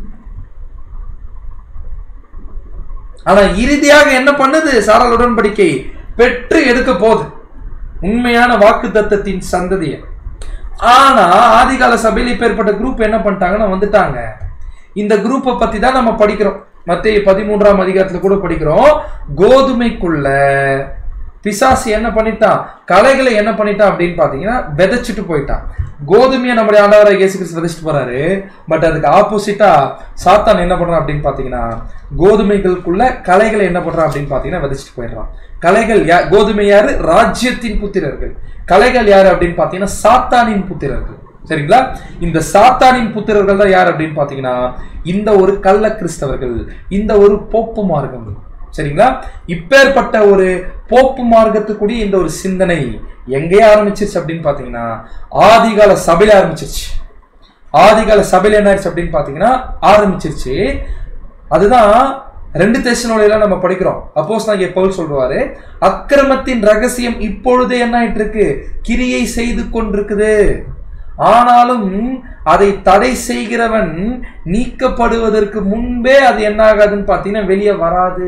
ஆனா இறுதியாக என்ன பண்ணுது சாரால் உடன்படிக்கை பெற்று எடுக்க போகுது உண்மையான வாக்கு தத்தத்தின் சந்ததியை ஆனா ஆதிகால சபையில் இப்பேற்பட்ட குரூப் என்ன பண்ணிட்டாங்கன்னா வந்துட்டாங்க இந்த குரூப்பை பத்தி தான் நம்ம படிக்கிறோம் மத்திய பதிமூன்றாம் அதிகாரத்துல கூட படிக்கிறோம் கோதுமைக்குள்ள பிசாசு என்ன பண்ணிட்டான் கலைகளை என்ன பண்ணிட்டான் அப்படின்னு பாத்தீங்கன்னா விதைச்சிட்டு போயிட்டான் கோதுமையை நம்முடைய ஆண்டவராக இயேசு கிறிஸ்து விதைச்சிட்டு போறாரு பட் அதுக்கு ஆப்போசிட்டா சாத்தான் என்ன பண்றான் அப்படின்னு பாத்தீங்கன்னா கோதுமைகளுக்குள்ள கலைகளை என்ன பண்றான் அப்படின்னு பாத்தீங்கன்னா விதைச்சிட்டு போயிடுறான் கலைகள் யா கோதுமை யாரு ராஜ்யத்தின் புத்திரர்கள் கலைகள் யாரு அப்படின்னு பாத்தீங்கன்னா சாத்தானின் புத்திரர்கள் சரிங்களா இந்த சாத்தானின் புத்திரர்கள் தான் யார் அப்படின்னு பாத்தீங்கன்னா இந்த ஒரு கள்ள கிறிஸ்தவர்கள் இந்த ஒரு போப்பு மார்க்கம் சரிங்களா இப்பேற்பட்ட ஒரு போப்பு மார்க்கத்துக்குடிய இந்த ஒரு சிந்தனை எங்கே ஆரம்பிச்சிருச்சு அப்படின்னு பாத்தீங்கன்னா ஆதிகால சபையில ஆரம்பிச்சிருச்சு ஆதிகால சபையில என்ன ஆயிடுச்சு அப்படின்னு பாத்தீங்கன்னா ஆரம்பிச்சிருச்சு அதுதான் ரெண்டு தேசனோடையெல்லாம் நம்ம படிக்கிறோம் அப்போஸ் நான் பவுல் சொல்றாரு அக்கிரமத்தின் ரகசியம் இப்பொழுதே என்ன ஆயிட்டு இருக்கு கிரியை செய்து கொண்டிருக்குது ஆனாலும் அதை தடை செய்கிறவன் நீக்கப்படுவதற்கு முன்பே அது என்ன ஆகாதுன்னு பாத்தீங்கன்னா வெளியே வராது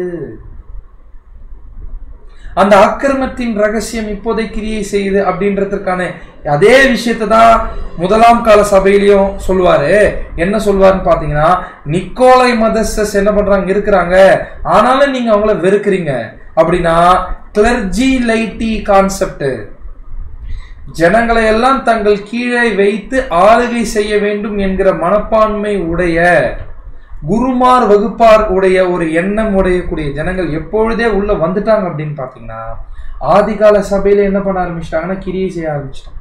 அந்த அக்கிரமத்தின் ரகசியம் இப்போதை கிரியை செய்யுது அப்படின்றதுக்கான அதே விஷயத்தை தான் முதலாம் கால சபையிலையும் சொல்லுவாரு என்ன சொல்லுவாருன்னு பாத்தீங்கன்னா நிக்கோலை மதசஸ் என்ன பண்றாங்க இருக்கிறாங்க ஆனாலும் நீங்க அவங்கள வெறுக்கிறீங்க அப்படின்னா கிளர்ஜி லைட்டி கான்செப்ட் ஜனங்களை எல்லாம் தங்கள் கீழே வைத்து ஆளுகை செய்ய வேண்டும் என்கிற மனப்பான்மை உடைய குருமார் வகுப்பார் உடைய ஒரு எண்ணம் உடையக்கூடிய ஜனங்கள் எப்பொழுதே உள்ள வந்துட்டாங்க அப்படின்னு பாத்தீங்கன்னா ஆதிகால சபையில என்ன பண்ண ஆரம்பிச்சிட்டாங்கன்னா கிரியை செய்ய ஆரம்பிச்சிட்டாங்க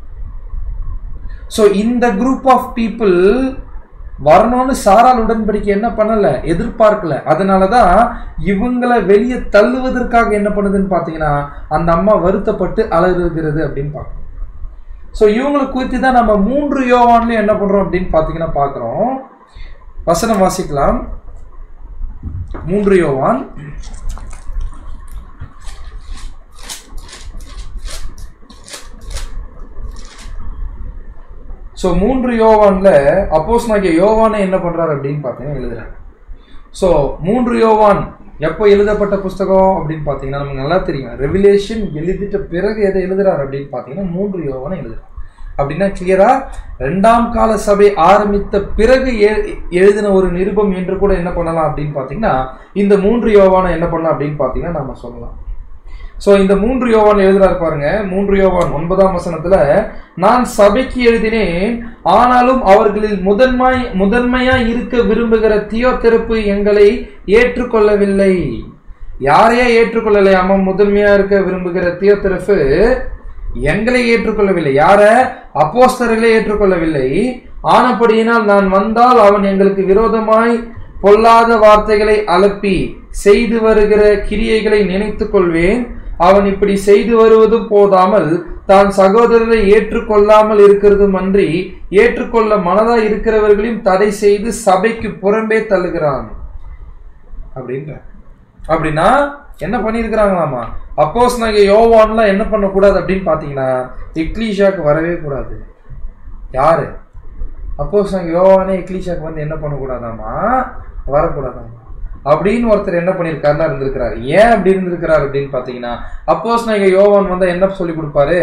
ஸோ இந்த குரூப் ஆஃப் பீப்புள் வரணும்னு சாரால் உடன்படிக்கை என்ன பண்ணல எதிர்பார்க்கல அதனாலதான் இவங்களை வெளியே தள்ளுவதற்காக என்ன பண்ணுதுன்னு பாத்தீங்கன்னா அந்த அம்மா வருத்தப்பட்டு அலறுகிறது அப்படின்னு பார்க்கணும் ஸோ இவங்களை குறித்து தான் நம்ம மூன்று யோவான்லயும் என்ன பண்றோம் அப்படின்னு பாத்தீங்கன்னா பார்க்குறோம் வசனம் வாசிக்கலாம் மூன்று யோவான் ஸோ மூன்று யோவான்ல அப்போஸ் நாகிய யோவானை என்ன பண்றாரு அப்படின்னு பார்த்தீங்கன்னா எழுதுறாரு ஸோ மூன்று யோவான் எப்போ எழுதப்பட்ட புஸ்தகம் அப்படின்னு பார்த்தீங்கன்னா நமக்கு நல்லா தெரியும் ரெவிலேஷன் எழுதிட்ட பிறகு எதை எழுதுறாரு அப்படின்னு பார்த்தீங்கன்னா மூன்று யோவானை எழுதுறாரு அப்படின்னா கிளியரா ரெண்டாம் கால சபை ஆரம்பித்த பிறகு எ- எழுதின ஒரு நிருபம் என்று கூட என்ன பண்ணலாம் அப்படின்னு பார்த்தீங்கன்னா இந்த மூன்று யோவானை என்ன பண்ணலாம் அப்படின்னு பார்த்தீங்கன்னா நாம சொல்லலாம் சோ இந்த மூன்று யோவான் எழுதுறாரு பாருங்க மூன்று யோவான் ஒன்பதாம் வசனத்துல நான் சபைக்கு எழுதினேன் ஆனாலும் அவர்களில் முதன்மை முதன்மையா இருக்க விரும்புகிற தியோதெரப்பு எங்களை ஏற்றுக்கொள்ளவில்லை யாரையா ஏற்றுக்கொள்ளலை ஆமா முதன்மையா இருக்க விரும்புகிற தியோதெரப்பு எங்களை ஏற்றுக்கொள்ளவில்லை யார அப்போஸ்தலர்களை ஏற்றுக்கொள்ளவில்லை ஆனபடியினால் நான் வந்தால் அவன் எங்களுக்கு விரோதமாய் பொல்லாத வார்த்தைகளை அலப்பி செய்து வருகிற கிரியைகளை நினைத்துக் கொள்வேன் அவன் இப்படி செய்து வருவதும் போதாமல் தான் சகோதரரை ஏற்றுக்கொள்ளாமல் இருக்கிறதும் அன்றி ஏற்றுக்கொள்ள மனதா இருக்கிறவர்களையும் தடை செய்து சபைக்கு புறம்பே தள்ளுகிறான் அப்படின்ற அப்படின்னா என்ன பண்ணியிருக்கிறாங்களாமா அப்போஸ் நாங்க யோவான்லாம் என்ன பண்ணக்கூடாது அப்படின்னு பார்த்தீங்கன்னா எக்லீஷாக்கு வரவே கூடாது யாரு அப்போஸ் நாங்க யோவானே எக்லீஷாக்கு வந்து என்ன பண்ணக்கூடாதாமா வரக்கூடாதாமா அப்படின்னு ஒருத்தர் என்ன பண்ணியிருக்காருன்னா இருந்திருக்கிறாரு ஏன் அப்படி இருந்திருக்கிறாரு அப்படின்னு பார்த்தீங்கன்னா அப்போஸ் நாங்க யோவான் வந்தா என்ன சொல்லி கொடுப்பாரு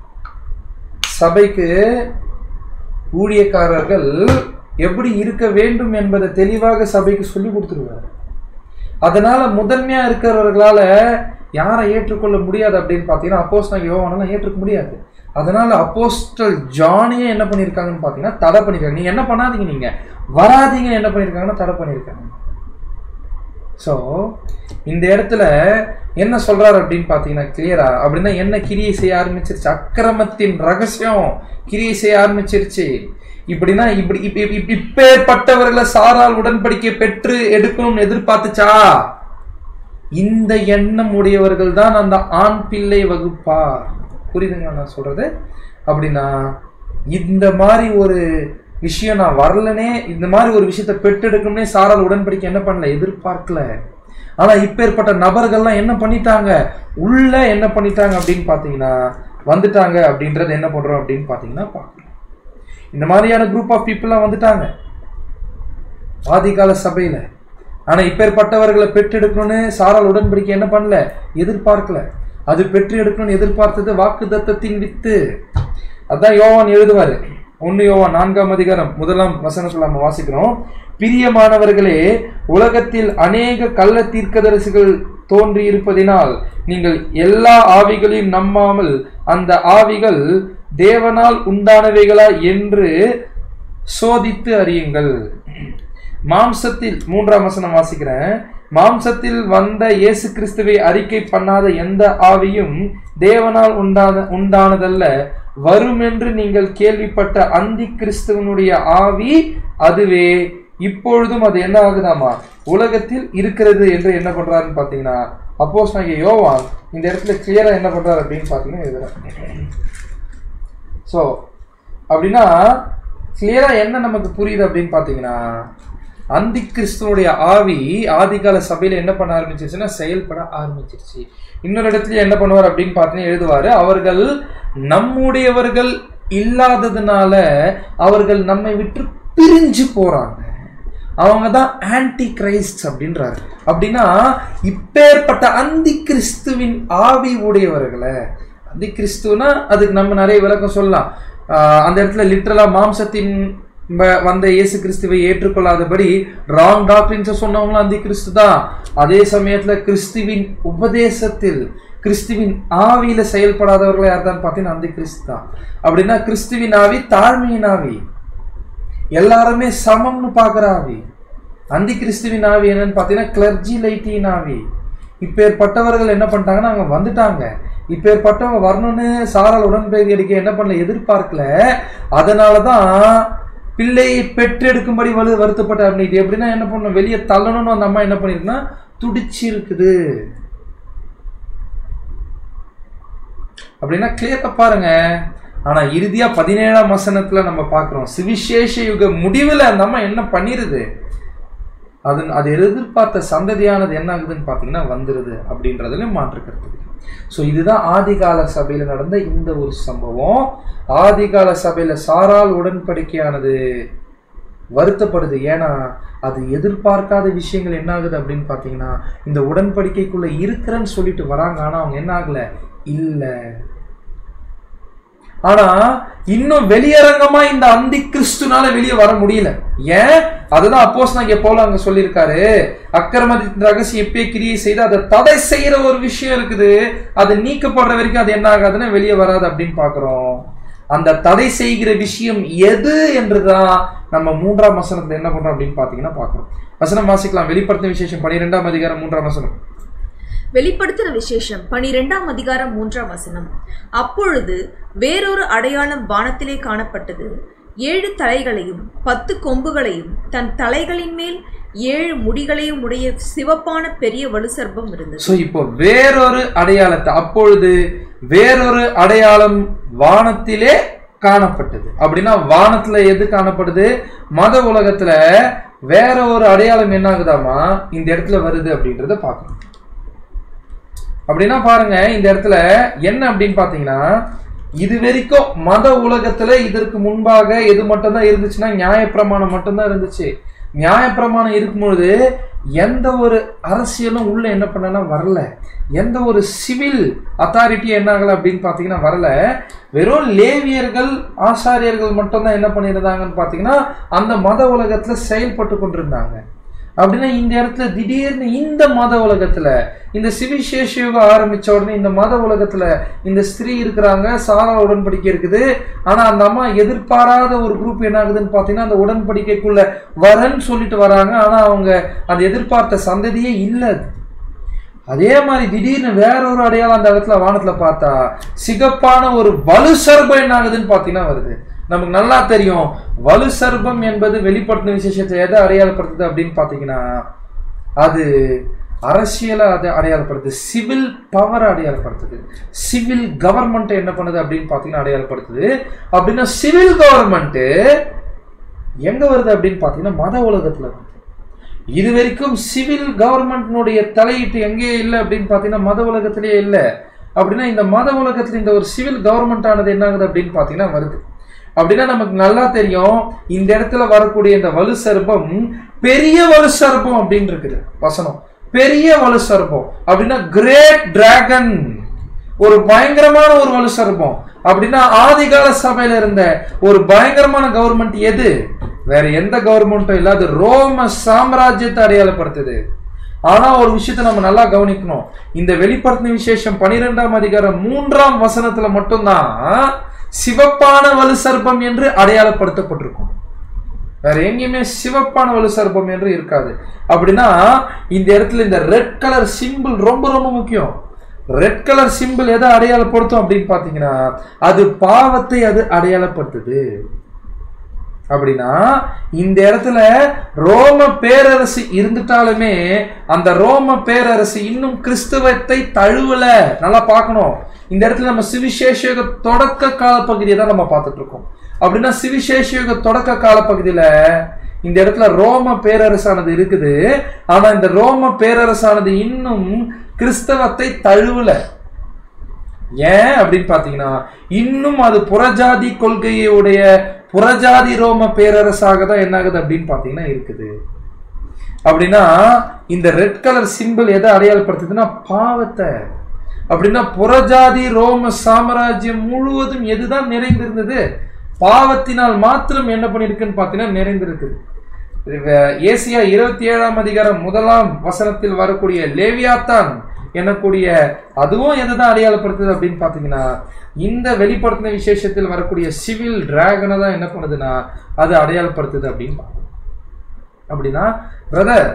சபைக்கு ஊழியக்காரர்கள் எப்படி இருக்க வேண்டும் என்பதை தெளிவாக சபைக்கு சொல்லி கொடுத்துருவாரு அதனால முதன்மையா இருக்கிறவர்களால யாரை ஏற்றுக்கொள்ள முடியாது அப்படின்னு பார்த்தீங்கன்னா அப்போஸ் நான் யோவானெல்லாம் ஏற்றுக்க முடியாது அதனால அப்போஸ்டல் ஜானியே என்ன பண்ணியிருக்காங்கன்னு பார்த்தீங்கன்னா தடை பண்ணியிருக்காங்க நீங்க என்ன பண்ணாதீங்க நீங்க வராதீங்க என்ன பண்ணியிருக்காங்கன்னா தடை பண்ணியிருக்காங்க ஸோ இந்த இடத்துல என்ன சொல்றாரு அப்படின்னு பார்த்தீங்கன்னா கிளியரா அப்படின்னா என்ன கிரியை செய்ய ஆரம்பிச்சிருச்சு அக்கிரமத்தின் ரகசியம் கிரியை செய்ய ஆரம்பிச்சிருச்சு இப்படின்னா இப்படி இப்ப- இப்ப- இப்ப- இப்பேற்பட்டவர்களை சாரால் உடன்படிக்கை பெற்று எடுக்கணும்னு எதிர்பார்த்துச்சா இந்த எண்ணம் உடையவர்கள் தான் அந்த ஆண் பிள்ளை வகுப்பார் புரியுதுங்களா நான் சொல்றது அப்படின்னா இந்த மாதிரி ஒரு விஷயம் நான் வரலனே இந்த மாதிரி ஒரு விஷயத்தை பெற்றெடுக்கணும்னே சாரால் உடன்படிக்கை என்ன பண்ணல எதிர்பார்க்கல ஆனா இப்பேற்பட்ட நபர்கள்லாம் என்ன பண்ணிட்டாங்க உள்ள என்ன பண்ணிட்டாங்க அப்படின்னு பார்த்தீங்கன்னா வந்துட்டாங்க அப்படின்றது என்ன பண்றோம் அப்படின்னு பார்த்தீங்கன்னா பார்க்கணும் இந்த மாதிரியான குரூப் ஆஃப் பீப்புளெலாம் வந்துட்டாங்க ஆதிகால சபையில ஆனா இப்பேற்பட்டவர்களை பெற்றெடுக்கணும்னு சாரால் உடன்படிக்கை என்ன பண்ணல எதிர்பார்க்கல அது பெற்று எடுக்கணும்னு எதிர்பார்த்தது வாக்கு தத்தத்தின் வித்து அதான் யோவான் எழுதுவாரு ஒன்னு யோவான் நான்காம் அதிகாரம் முதலாம் வசனத்துல நம்ம வாசிக்கிறோம் பிரியமானவர்களே உலகத்தில் அநேக கள்ள தீர்க்கதரிசிகள் தோன்றி இருப்பதினால் நீங்கள் எல்லா ஆவிகளையும் நம்பாமல் அந்த ஆவிகள் தேவனால் உண்டானவைகளா என்று சோதித்து அறியுங்கள் மாம்சத்தில் மூன்றாம் வசனம் வாசிக்கிறேன் மாம்சத்தில் வந்த இயேசு கிறிஸ்துவை அறிக்கை பண்ணாத எந்த ஆவியும் தேவனால் உண்டான உண்டானதல்ல வரும் என்று நீங்கள் கேள்விப்பட்ட அந்தி கிறிஸ்துவனுடைய ஆவி அதுவே இப்பொழுதும் அது என்ன ஆகுதாமா உலகத்தில் இருக்கிறது என்று என்ன பண்றாருன்னு பாத்தீங்கன்னா அப்போஸ் நாங்க யோவான் இந்த இடத்துல கிளியரா என்ன பண்றாரு அப்படின்னு பாத்தீங்கன்னா எழுதுறேன் ஸோ அப்படின்னா கிளியரா என்ன நமக்கு புரியுது அப்படின்னு பார்த்தீங்கன்னா அந்தி கிறிஸ்துவனுடைய ஆவி ஆதிகால சபையில என்ன பண்ண ஆரம்பிச்சிருச்சுன்னா செயல்பட ஆரம்பிச்சிருச்சு இன்னொரு இடத்துல என்ன பண்ணுவார் அப்படின்னு பார்த்தீங்கன்னா எழுதுவாரு அவர்கள் நம்முடையவர்கள் இல்லாததுனால அவர்கள் நம்மை விட்டு பிரிஞ்சு போறாங்க அவங்க தான் ஆன்டி கிரைஸ்ட் அப்படின்றாரு அப்படின்னா இப்பேற்பட்ட அந்தி கிறிஸ்துவின் ஆவி உடையவர்களை அந்தி கிறிஸ்துவனா அதுக்கு நம்ம நிறைய விளக்கம் சொல்லலாம் ஆஹ் அந்த இடத்துல லிட்டரலா மாம்சத்தின் வ- வந்த இயேசு கிறிஸ்துவை ஏற்றுக்கொள்ளாதபடி ராங் டாக்டரின்ஸ் சொன்னவங்களும் அந்தி கிறிஸ்து தான் அதே சமயத்துல கிறிஸ்துவின் உபதேசத்தில் கிறிஸ்துவின் ஆவியில செயல்படாதவர்கள் யார் தான் பார்த்தீங்கன்னா அந்தி கிறிஸ்து தான் அப்படின்னா கிறிஸ்துவின் ஆவி தாழ்மையின் ஆவி எல்லாருமே சமம்னு பார்க்குற ஆவி அந்தி கிறிஸ்துவின் ஆவி என்னன்னு பார்த்தீங்கன்னா கிளர்ஜி லைட்டின் ஆவி இப்பேற்பட்டவர்கள் என்ன பண்ணிட்டாங்கன்னா அவங்க வந்துட்டாங்க இப்பேற்பட்டவங்க வரணும்னு சாரால் உடன்படிக்கை என்ன பண்ணல எதிர்பார்க்கல அதனால தான் பிள்ளையை பெற்றெடுக்கும்படி வலு வருத்தப்பட்ட அப்படின்ட்டு எப்படின்னா என்ன பண்ணணும் வெளியே தள்ளணும்னு அந்த அம்மா என்ன பண்ணிருக்குன்னா துடிச்சு இருக்குது அப்படின்னா கிளியரா பாருங்க ஆனா இறுதியா பதினேழாம் வசனத்துல நம்ம பார்க்கிறோம் சுவிசேஷ யுக முடிவுல அந்த அம்மா என்ன பண்ணிருது அது அது எதிர்பார்த்த சந்ததியானது என்ன ஆகுதுன்னு பார்த்தீங்கன்னா வந்துருது அப்படின்றதுல மாற்றுக்கிறது ஸோ இதுதான் ஆதிகால சபையில நடந்த இந்த ஒரு சம்பவம் ஆதிகால சபையில சாரால் உடன்படிக்கையானது வருத்தப்படுது ஏன்னா அது எதிர்பார்க்காத விஷயங்கள் என்ன ஆகுது அப்படின்னு பார்த்தீங்கன்னா இந்த உடன்படிக்கைக்குள்ள இருக்கிறேன்னு சொல்லிட்டு வராங்க ஆனா அவங்க என்ன ஆகல இல்லை ஆனா இன்னும் வெளியரங்கமா இந்த அந்தி கிறிஸ்துனால வெளியே வர முடியல ஏன் அதுதான் அப்போஸ் நாங்க போல அங்க சொல்லியிருக்காரு அக்கிரமத்தின் ரகசியம் எப்பயே கிரியை செய்து அதை தடை செய்யற ஒரு விஷயம் இருக்குது அது நீக்கப்படுற வரைக்கும் அது என்ன ஆகாதுன்னா வெளியே வராது அப்படின்னு பாக்குறோம் அந்த தடை செய்கிற விஷயம் எது என்றுதான் நம்ம மூன்றாம் வசனத்துல என்ன பண்றோம் அப்படின்னு பாத்தீங்கன்னா பாக்குறோம் வசனம் வாசிக்கலாம் வெளிப்படுத்தும் விசேஷம் பனிரெண்டாம் அதிகாரம் மூன்றாம் வசனம் வெளிப்படுத்தின விசேஷம் பனிரெண்டாம் அதிகாரம் மூன்றாம் வசனம் அப்பொழுது வேறொரு அடையாளம் வானத்திலே காணப்பட்டது ஏழு தலைகளையும் பத்து கொம்புகளையும் தன் தலைகளின் மேல் ஏழு முடிகளையும் உடைய சிவப்பான பெரிய வலுசர்ப்பம் இருந்தது ஸோ இப்போ வேறொரு அடையாளத்தை அப்பொழுது வேறொரு அடையாளம் வானத்திலே காணப்பட்டது அப்படின்னா வானத்துல எது காணப்படுது மத உலகத்துல வேற ஒரு அடையாளம் என்ன ஆகுதாமா இந்த இடத்துல வருது அப்படின்றத பார்க்கணும் அப்படின்னா பாருங்க இந்த இடத்துல என்ன அப்படின்னு பாத்தீங்கன்னா இது வரைக்கும் மத உலகத்துல இதற்கு முன்பாக எது மட்டும்தான் இருந்துச்சுன்னா நியாயப்பிரமாணம் மட்டும்தான் இருந்துச்சு நியாயப்பிரமாணம் இருக்கும்பொழுது எந்த ஒரு அரசியலும் உள்ள என்ன பண்ணனா வரல எந்த ஒரு சிவில் அத்தாரிட்டி என்ன ஆகல அப்படின்னு பார்த்தீங்கன்னா வரல வெறும் லேவியர்கள் ஆசாரியர்கள் மட்டும்தான் என்ன பண்ணியிருந்தாங்கன்னு பார்த்தீங்கன்னா அந்த மத உலகத்துல செயல்பட்டு கொண்டிருந்தாங்க அப்படின்னா இந்த இடத்துல திடீர்னு இந்த மத உலகத்துல இந்த சிவிசேஷ யுகம் ஆரம்பிச்ச உடனே இந்த மத உலகத்துல இந்த ஸ்திரீ இருக்கிறாங்க சாரா உடன்படிக்கை இருக்குது ஆனா அந்த அம்மா எதிர்பாராத ஒரு குரூப் என்ன ஆகுதுன்னு பாத்தீங்கன்னா அந்த உடன்படிக்கைக்குள்ள வரேன்னு சொல்லிட்டு வராங்க ஆனா அவங்க அந்த எதிர்பார்த்த சந்ததியே இல்லை அது. அதே மாதிரி திடீர்னு வேற ஒரு அடையாளம் அந்த இடத்துல வானத்துல பார்த்தா சிகப்பான ஒரு வலு சர்பம் என்ன ஆகுதுன்னு பாத்தீங்கன்னா வருது நமக்கு நல்லா தெரியும் வலு சர்பம் என்பது வெளிப்படுத்தின விசேஷத்தை எதை அடையாளப்படுத்துது அப்படின்னு பாத்தீங்கன்னா அது அரசியலை அதை அடையாளப்படுத்துது சிவில் பவரை அடையாளப்படுத்துது சிவில் கவர்மெண்ட் என்ன பண்ணுது அப்படின்னு பார்த்தீங்கன்னா அடையாளப்படுத்துது அப்படின்னா சிவில் கவர்மெண்ட் எங்க வருது அப்படின்னு பார்த்தீங்கன்னா மத உலகத்துல வருது இது வரைக்கும் சிவில் கவர்மெண்ட்னுடைய தலையீட்டு எங்கேயே இல்லை அப்படின்னு பார்த்தீங்கன்னா மத உலகத்திலேயே இல்லை அப்படின்னா இந்த மத உலகத்துல இந்த ஒரு சிவில் கவர்மெண்ட் ஆனது என்ன ஆகுது அப்படின்னு பார்த்தீங்கன்னா வருது அப்படின்னா நமக்கு நல்லா தெரியும் இந்த இடத்துல வரக்கூடிய இந்த வலு சர்ப்பம் பெரிய வலு சர்ப்பம் அப்படின்னு இருக்குது வசனம் பெரிய வலு சர்ப்பம் அப்படின்னா கிரேட் டிராகன் ஒரு பயங்கரமான ஒரு வலு சர்ப்பம் அப்படின்னா ஆதிகால சபையில இருந்த ஒரு பயங்கரமான கவர்மெண்ட் எது வேற எந்த கவர்மெண்ட்டும் இல்லாத ரோம சாம்ராஜ்யத்தை அடையாளப்படுத்துது ஆனா ஒரு விஷயத்தை நம்ம நல்லா கவனிக்கணும் இந்த வெளிப்படுத்தின விசேஷம் பனிரெண்டாம் அதிகாரம் மூன்றாம் வசனத்துல மட்டும்தான் சிவப்பான வலு சர்ப்பம் என்று அடையாளப்படுத்தப்பட்டிருக்கும் வேற எங்கேயுமே சிவப்பான வலு சர்ப்பம் என்று இருக்காது அப்படின்னா இந்த இடத்துல இந்த ரெட் கலர் சிம்பிள் ரொம்ப ரொம்ப முக்கியம் ரெட் கலர் சிம்பிள் எதை அடையாளப்படுத்தும் அப்படின்னு பார்த்தீங்கன்னா அது பாவத்தை அது அடையாளப்படுத்துது அப்படின்னா இந்த இடத்துல ரோம பேரரசு இருந்துட்டாலுமே அந்த ரோம பேரரசு இன்னும் கிறிஸ்துவத்தை தழுவல நல்லா பார்க்கணும் இந்த இடத்துல நம்ம சிவிசேஷக தொடக்க கால பகுதியை தான் நம்ம பார்த்துட்டு இருக்கோம் அப்படின்னா சிவிசேஷக தொடக்க கால பகுதியில இந்த இடத்துல ரோம பேரரசானது இருக்குது ஆனா இந்த ரோம பேரரசானது இன்னும் கிறிஸ்தவத்தை தழுவல ஏன் அப்படின்னு பாத்தீங்கன்னா இன்னும் அது புறஜாதி கொள்கையுடைய புறஜாதி ரோம பேரரசாக தான் என்ன ஆகுது அப்படின்னு பாத்தீங்கன்னா இருக்குது அப்படின்னா இந்த ரெட் கலர் சிம்பிள் எதை அடையாளப்படுத்துதுன்னா பாவத்தை அப்படின்னா புறஜாதி ரோம சாம்ராஜ்யம் முழுவதும் எதுதான் நிறைந்திருந்தது பாவத்தினால் மாத்திரம் என்ன பண்ணிருக்குன்னு பார்த்தீங்கன்னா நிறைந்திருக்குது ஏசியா இருபத்தி ஏழாம் அதிகாரம் முதலாம் வசனத்தில் வரக்கூடிய லேவியாத்தான் எனக்கூடிய அதுவும் எதுதான் அடையாளப்படுத்துது அப்படின்னு பார்த்தீங்கன்னா இந்த வெளிப்படுத்தின விசேஷத்தில் வரக்கூடிய சிவில் டிராகனை தான் என்ன பண்ணுதுன்னா அது அடையாளப்படுத்துது அப்படின்னு பார்க்கணும். அப்படின்னா பிரதர்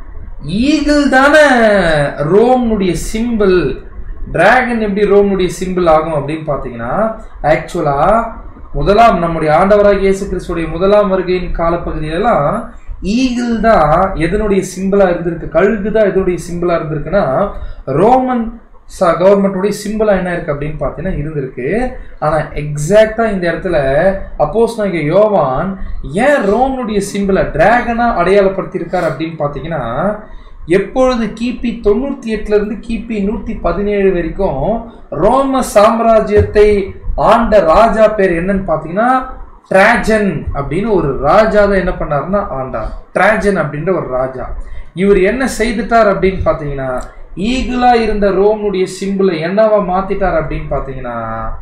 ஈகிள் தானே ரோம்னுடைய சிம்பிள் டிராகன் எப்படி ரோம்னுடைய சிம்பிள் ஆகும் அப்படின்னு பார்த்தீங்கன்னா ஆக்சுவலா முதலாம் நம்முடைய ஆண்டவராக இயேசு கிறிஸ்துடைய முதலாம் வருகையின் காலப்பகுதியிலலாம் ஈகிள் தான் எதனுடைய சிம்பிளா இருந்திருக்கு கழுகு தான் எதனுடைய சிம்பிளா இருந்திருக்குன்னா ரோமன் கவர்மெண்ட்டுடைய சிம்பிளா என்ன இருக்கு அப்படின்னு பார்த்தீங்கன்னா இருந்திருக்கு ஆனா எக்ஸாக்டா இந்த இடத்துல அப்போஸ் நாங்க யோவான் ஏன் ரோமனுடைய சிம்பிளை டிராகனா அடையாளப்படுத்தியிருக்கார் அப்படின்னு பார்த்தீங்கன்னா எப்பொழுது கிபி தொண்ணூத்தி எட்டுல இருந்து கிபி நூத்தி பதினேழு வரைக்கும் ரோம சாம்ராஜ்யத்தை ஆண்ட ராஜா பேர் என்னன்னு பார்த்தீங்கன்னா டிராஜன் அப்படின்னு ஒரு ராஜா தான் என்ன பண்ணாருன்னா ஆண்டார் டிராஜன் அப்படின்ற ஒரு ராஜா இவர் என்ன செய்துட்டார் அப்படின்னு பார்த்தீங்கன்னா ஈகிளா இருந்த ரோமுடைய சிம்பிளை என்னவா மாத்திட்டார் அப்படின்னு பார்த்தீங்கன்னா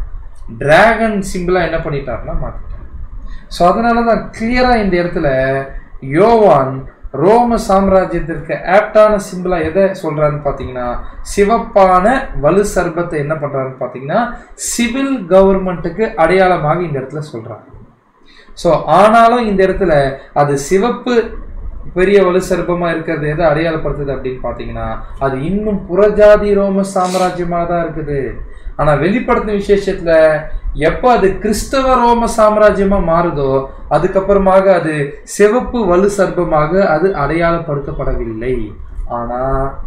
டிராகன் சிம்பிளா என்ன பண்ணிட்டாருன்னா மாத்திட்டார் ஸோ அதனால தான் கிளியரா இந்த இடத்துல யோவான் ரோம சாம்ராஜ்யத்திற்கு ஆப்டான சிம்பிளா எதை சொல்றாருன்னு பார்த்தீங்கன்னா சிவப்பான வலு சர்பத்தை என்ன பண்றாருன்னு பார்த்தீங்கன்னா சிவில் கவர்மெண்ட்டுக்கு அடையாளமாக இந்த இடத்துல சொல்றாங்க ஸோ ஆனாலும் இந்த இடத்துல அது சிவப்பு பெரிய வலு சர்ப்பமா இருக்கிறது எதை அடையாளப்படுத்துது அப்படின்னு பார்த்தீங்கன்னா அது இன்னும் புறஜாதி ரோம சாம்ராஜ்யமாக தான் இருக்குது ஆனா வெளிப்படுத்தின விசேஷத்துல எப்போ அது கிறிஸ்தவ ரோம சாம்ராஜ்யமா மாறுதோ அதுக்கப்புறமாக அது சிவப்பு வலு சர்ப்பமாக அது அடையாளப்படுத்தப்படவில்லை ஆனா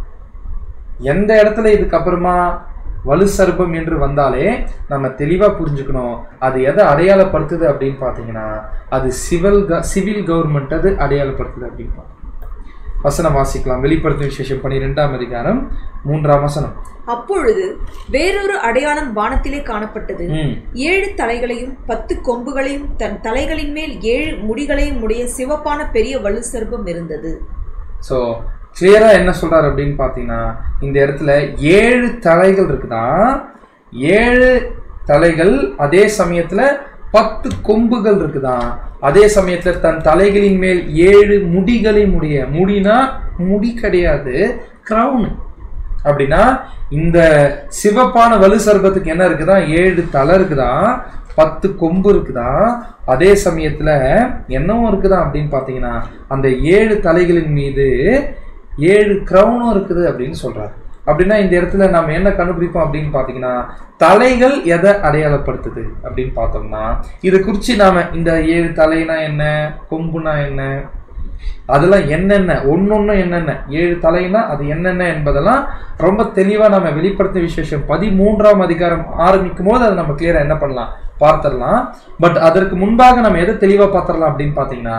எந்த இடத்துல இதுக்கப்புறமா வலு சர்ப்பம் என்று வந்தாலே நம்ம தெளிவா புரிஞ்சுக்கணும் அது எதை அடையாளப்படுத்துது அப்படின்னு பார்த்தீங்கன்னா அது சிவில் சிவில் கவர்மெண்ட் அது அடையாளப்படுத்துது அப்படின்னு பார்த்தோம். வசனம் வாசிக்கலாம் வெளிப்படுத்தும் விசேஷம் பன்னிரெண்டாம் அதிகாரம் மூன்றாம் வசனம் அப்பொழுது வேறொரு அடையாளம் வானத்திலே காணப்பட்டது ம் ஏழு தலைகளையும் பத்து கொம்புகளையும் தன் தலைகளின் மேல் ஏழு முடிகளையும் உடைய சிவப்பான பெரிய வலு சர்ப்பம் இருந்தது ஸோ கிளியரா என்ன சொல்றாரு அப்படின்னு பார்த்தீங்கன்னா இந்த இடத்துல ஏழு தலைகள் இருக்குதா ஏழு தலைகள் அதே சமயத்துல பத்து கொம்புகள் இருக்குதா அதே சமயத்துல தன் தலைகளின் மேல் ஏழு முடிகளை முடிய முடினா முடி கிடையாது கிரவுன் அப்படின்னா இந்த சிவப்பான வலு சர்பத்துக்கு என்ன இருக்குதா ஏழு தலை இருக்குதா பத்து கொம்பு இருக்குதா அதே சமயத்துல என்னவும் இருக்குதா அப்படின்னு பார்த்தீங்கன்னா அந்த ஏழு தலைகளின் மீது ஏழு கிரவுனும் இருக்குது அப்படின்னு சொல்றாரு அப்படின்னா இந்த இடத்துல நம்ம என்ன கண்டுபிடிப்போம் அப்படின்னு பார்த்தீங்கன்னா தலைகள் எதை அடையாளப்படுத்துது அப்படின்னு பார்த்தோம்னா இது குறித்து நாம இந்த ஏழு தலைனா என்ன கொம்புனா என்ன அதெல்லாம் என்னென்ன ஒன்னொன்னு என்னென்ன ஏழு தலைனா அது என்னென்ன என்பதெல்லாம் ரொம்ப தெளிவா நம்ம வெளிப்படுத்த விசேஷம் பதிமூன்றாம் அதிகாரம் ஆரம்பிக்கும் போது அதை நம்ம கிளியரா என்ன பண்ணலாம் பார்த்துடலாம் பட் அதற்கு முன்பாக நம்ம எதை தெளிவா பார்த்துடலாம் அப்படின்னு பாத்தீங்கன்னா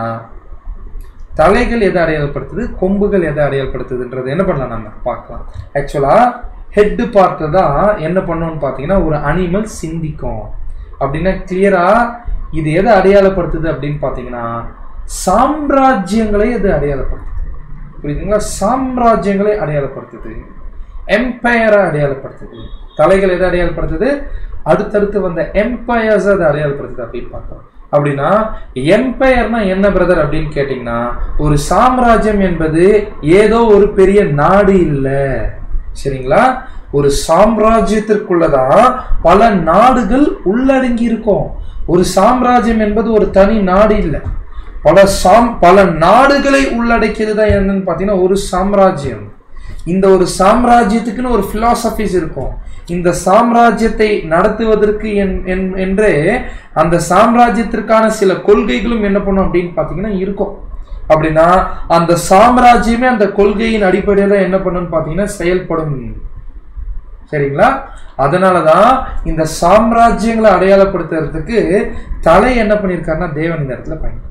தலைகள் எதை அடையாளப்படுத்துது கொம்புகள் எதை அடையாளப்படுத்துதுன்றது என்ன பண்ணலாம் நம்ம பார்க்கலாம் ஆக்சுவலா ஹெட் பார்ட்டை தான் என்ன பண்ணணும்னு பார்த்தீங்கன்னா ஒரு அனிமல் சிந்திக்கும் அப்படின்னா கிளியரா இது எதை அடையாளப்படுத்துது அப்படின்னு பார்த்தீங்கன்னா சாம்ராஜ்யங்களை அது அடையாளப்படுத்துது புரியுதுங்களா சாம்ராஜ்யங்களை அடையாளப்படுத்துது எம்பையரை அடையாளப்படுத்துது தலைகள் எதை அடையாளப்படுத்துது அடுத்தடுத்து வந்த எம்பையர்ஸ் அதை அடையாளப்படுத்துது அப்படின்னு பார்க்கலாம் அப்படின்னா எம்பையர்னா என்ன பிரதர் அப்படின்னு கேட்டிங்கன்னா ஒரு சாம்ராஜ்யம் என்பது ஏதோ ஒரு பெரிய நாடு இல்லை சரிங்களா ஒரு சாம்ராஜ்யத்திற்குள்ளதான் பல நாடுகள் உள்ளடங்கி இருக்கும் ஒரு சாம்ராஜ்யம் என்பது ஒரு தனி நாடு இல்லை பல சாம் பல நாடுகளை உள்ளடக்கியது தான் என்னன்னு பார்த்தீங்கன்னா ஒரு சாம்ராஜ்யம் இந்த ஒரு சாம்ராஜ்யத்துக்குன்னு ஒரு பிலாசபிஸ் இருக்கும் இந்த சாம்ராஜ்யத்தை நடத்துவதற்கு என்- என்- என்றே அந்த சாம்ராஜ்யத்திற்கான சில கொள்கைகளும் என்ன பண்ணும் அப்படின்னு பார்த்தீங்கன்னா இருக்கும் அப்படின்னா அந்த சாம்ராஜ்யமே அந்த கொள்கையின் அடிப்படையில் என்ன பண்ணுன்னு பார்த்தீங்கன்னா செயல்படும் சரிங்களா அதனாலதான் இந்த சாம்ராஜ்யங்களை அடையாளப்படுத்துறதுக்கு தலை என்ன பண்ணியிருக்காருன்னா தேவன் இந்த இடத்துல பயன்படுத்த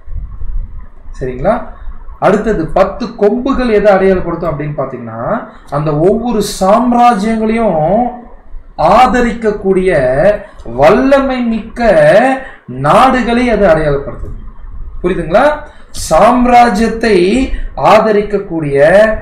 சரிங்களா அடுத்தது பத்து கொம்புகள் எதை அடையாளப்படுத்தும் அப்படின்னு பார்த்தீங்கன்னா அந்த ஒவ்வொரு சாம்ராஜ்யங்களையும் ஆதரிக்கக்கூடிய வல்லமை மிக்க நாடுகளை அது அடையாளப்படுத்துது புரியுதுங்களா சாம்ராஜ்யத்தை ஆதரிக்கக்கூடிய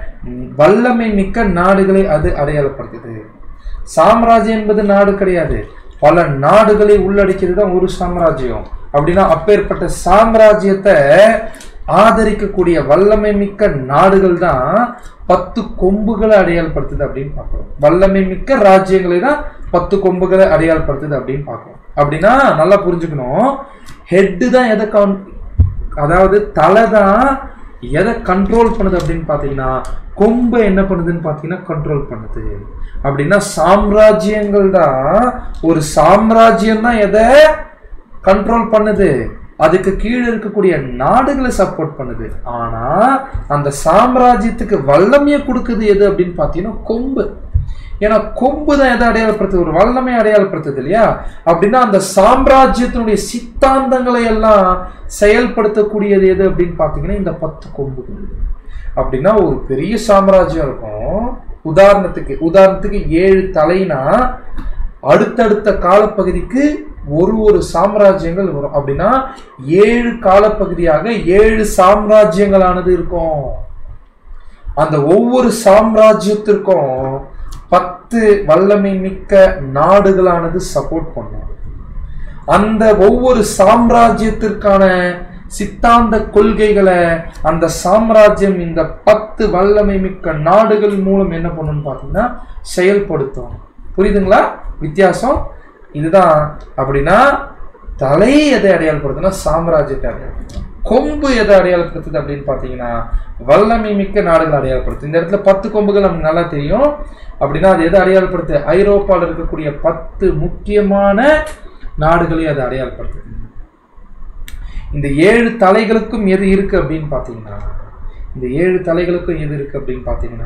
வல்லமை மிக்க நாடுகளை அது அடையாளப்படுத்துது சாம்ராஜ்யம் என்பது நாடு கிடையாது பல நாடுகளை உள்ளடக்கியது தான் ஒரு சாம்ராஜ்யம் அப்படின்னா அப்பேற்பட்ட சாம்ராஜ்யத்தை ஆதரிக்கக்கூடிய வல்லமை மிக்க நாடுகள் தான் பத்து கொம்புகளை அடையாளப்படுத்துது அப்படின்னு பார்க்கிறோம் வல்லமை மிக்க ராஜ்யங்களை தான் பத்து கொம்புகளை அடையாளப்படுத்துது அப்படின்னு பார்க்கிறோம் அப்படின்னா நல்லா புரிஞ்சுக்கணும் ஹெட்டு தான் எதை கவுன் அதாவது தலை தான் எதை கண்ட்ரோல் பண்ணுது அப்படின்னு பார்த்தீங்கன்னா கொம்பு என்ன பண்ணுதுன்னு பார்த்தீங்கன்னா கண்ட்ரோல் பண்ணுது அப்படின்னா சாம்ராஜ்யங்கள் தான் ஒரு சாம்ராஜ்யம் தான் எதை கண்ட்ரோல் பண்ணுது அதுக்கு கீழே இருக்கக்கூடிய நாடுகளை சப்போர்ட் பண்ணுது ஆனா அந்த சாம்ராஜ்யத்துக்கு வல்லமையை கொடுக்குது எது அப்படின்னு பார்த்தீங்கன்னா கொம்பு ஏன்னா கொம்பு தான் எதை அடையாளப்படுத்துது ஒரு வல்லமை அடையாளப்படுத்துது இல்லையா அப்படின்னா அந்த சாம்ராஜ்யத்தினுடைய சித்தாந்தங்களை எல்லாம் செயல்படுத்தக்கூடியது எது அப்படின்னு பார்த்தீங்கன்னா இந்த பத்து கொம்புகள் அப்படின்னா ஒரு பெரிய சாம்ராஜ்யம் இருக்கும் உதாரணத்துக்கு உதாரணத்துக்கு ஏழு தலைனா அடுத்தடுத்த காலப்பகுதிக்கு ஒரு ஒரு சாம்ராஜ்யங்கள் வரும் அப்படின்னா ஏழு காலப்பகுதியாக ஏழு சாம்ராஜ்யங்களானது இருக்கும் அந்த ஒவ்வொரு சாம்ராஜ்யத்திற்கும் பத்து வல்லமை மிக்க நாடுகளானது சப்போர்ட் பண்ணும் அந்த ஒவ்வொரு சாம்ராஜ்யத்திற்கான சித்தாந்த கொள்கைகளை அந்த சாம்ராஜ்யம் இந்த பத்து வல்லமை மிக்க நாடுகள் மூலம் என்ன பண்ணுன்னு பார்த்தீங்கன்னா செயல்படுத்தும் புரியுதுங்களா வித்தியாசம் இதுதான் அப்படின்னா தலை எதை அடையாளப்படுத்துனா சாம்ராஜ்யத்தை அடையாளப்படுத்தும் கொம்பு எதை அடையாளப்படுத்துது அப்படின்னு பார்த்தீங்கன்னா வல்லமை மிக்க நாடுகள் அடையாளப்படுத்துது இந்த இடத்துல பத்து கொம்புகள் நமக்கு நல்லா தெரியும் அப்படின்னா அது எதை அடையாளப்படுத்து ஐரோப்பாவில் இருக்கக்கூடிய பத்து முக்கியமான நாடுகளை அது அடையாளப்படுத்துது இந்த ஏழு தலைகளுக்கும் எது இருக்கு அப்படின்னு பார்த்தீங்கன்னா இந்த ஏழு தலைகளுக்கும் எது இருக்கு அப்படின்னு பார்த்தீங்கன்னா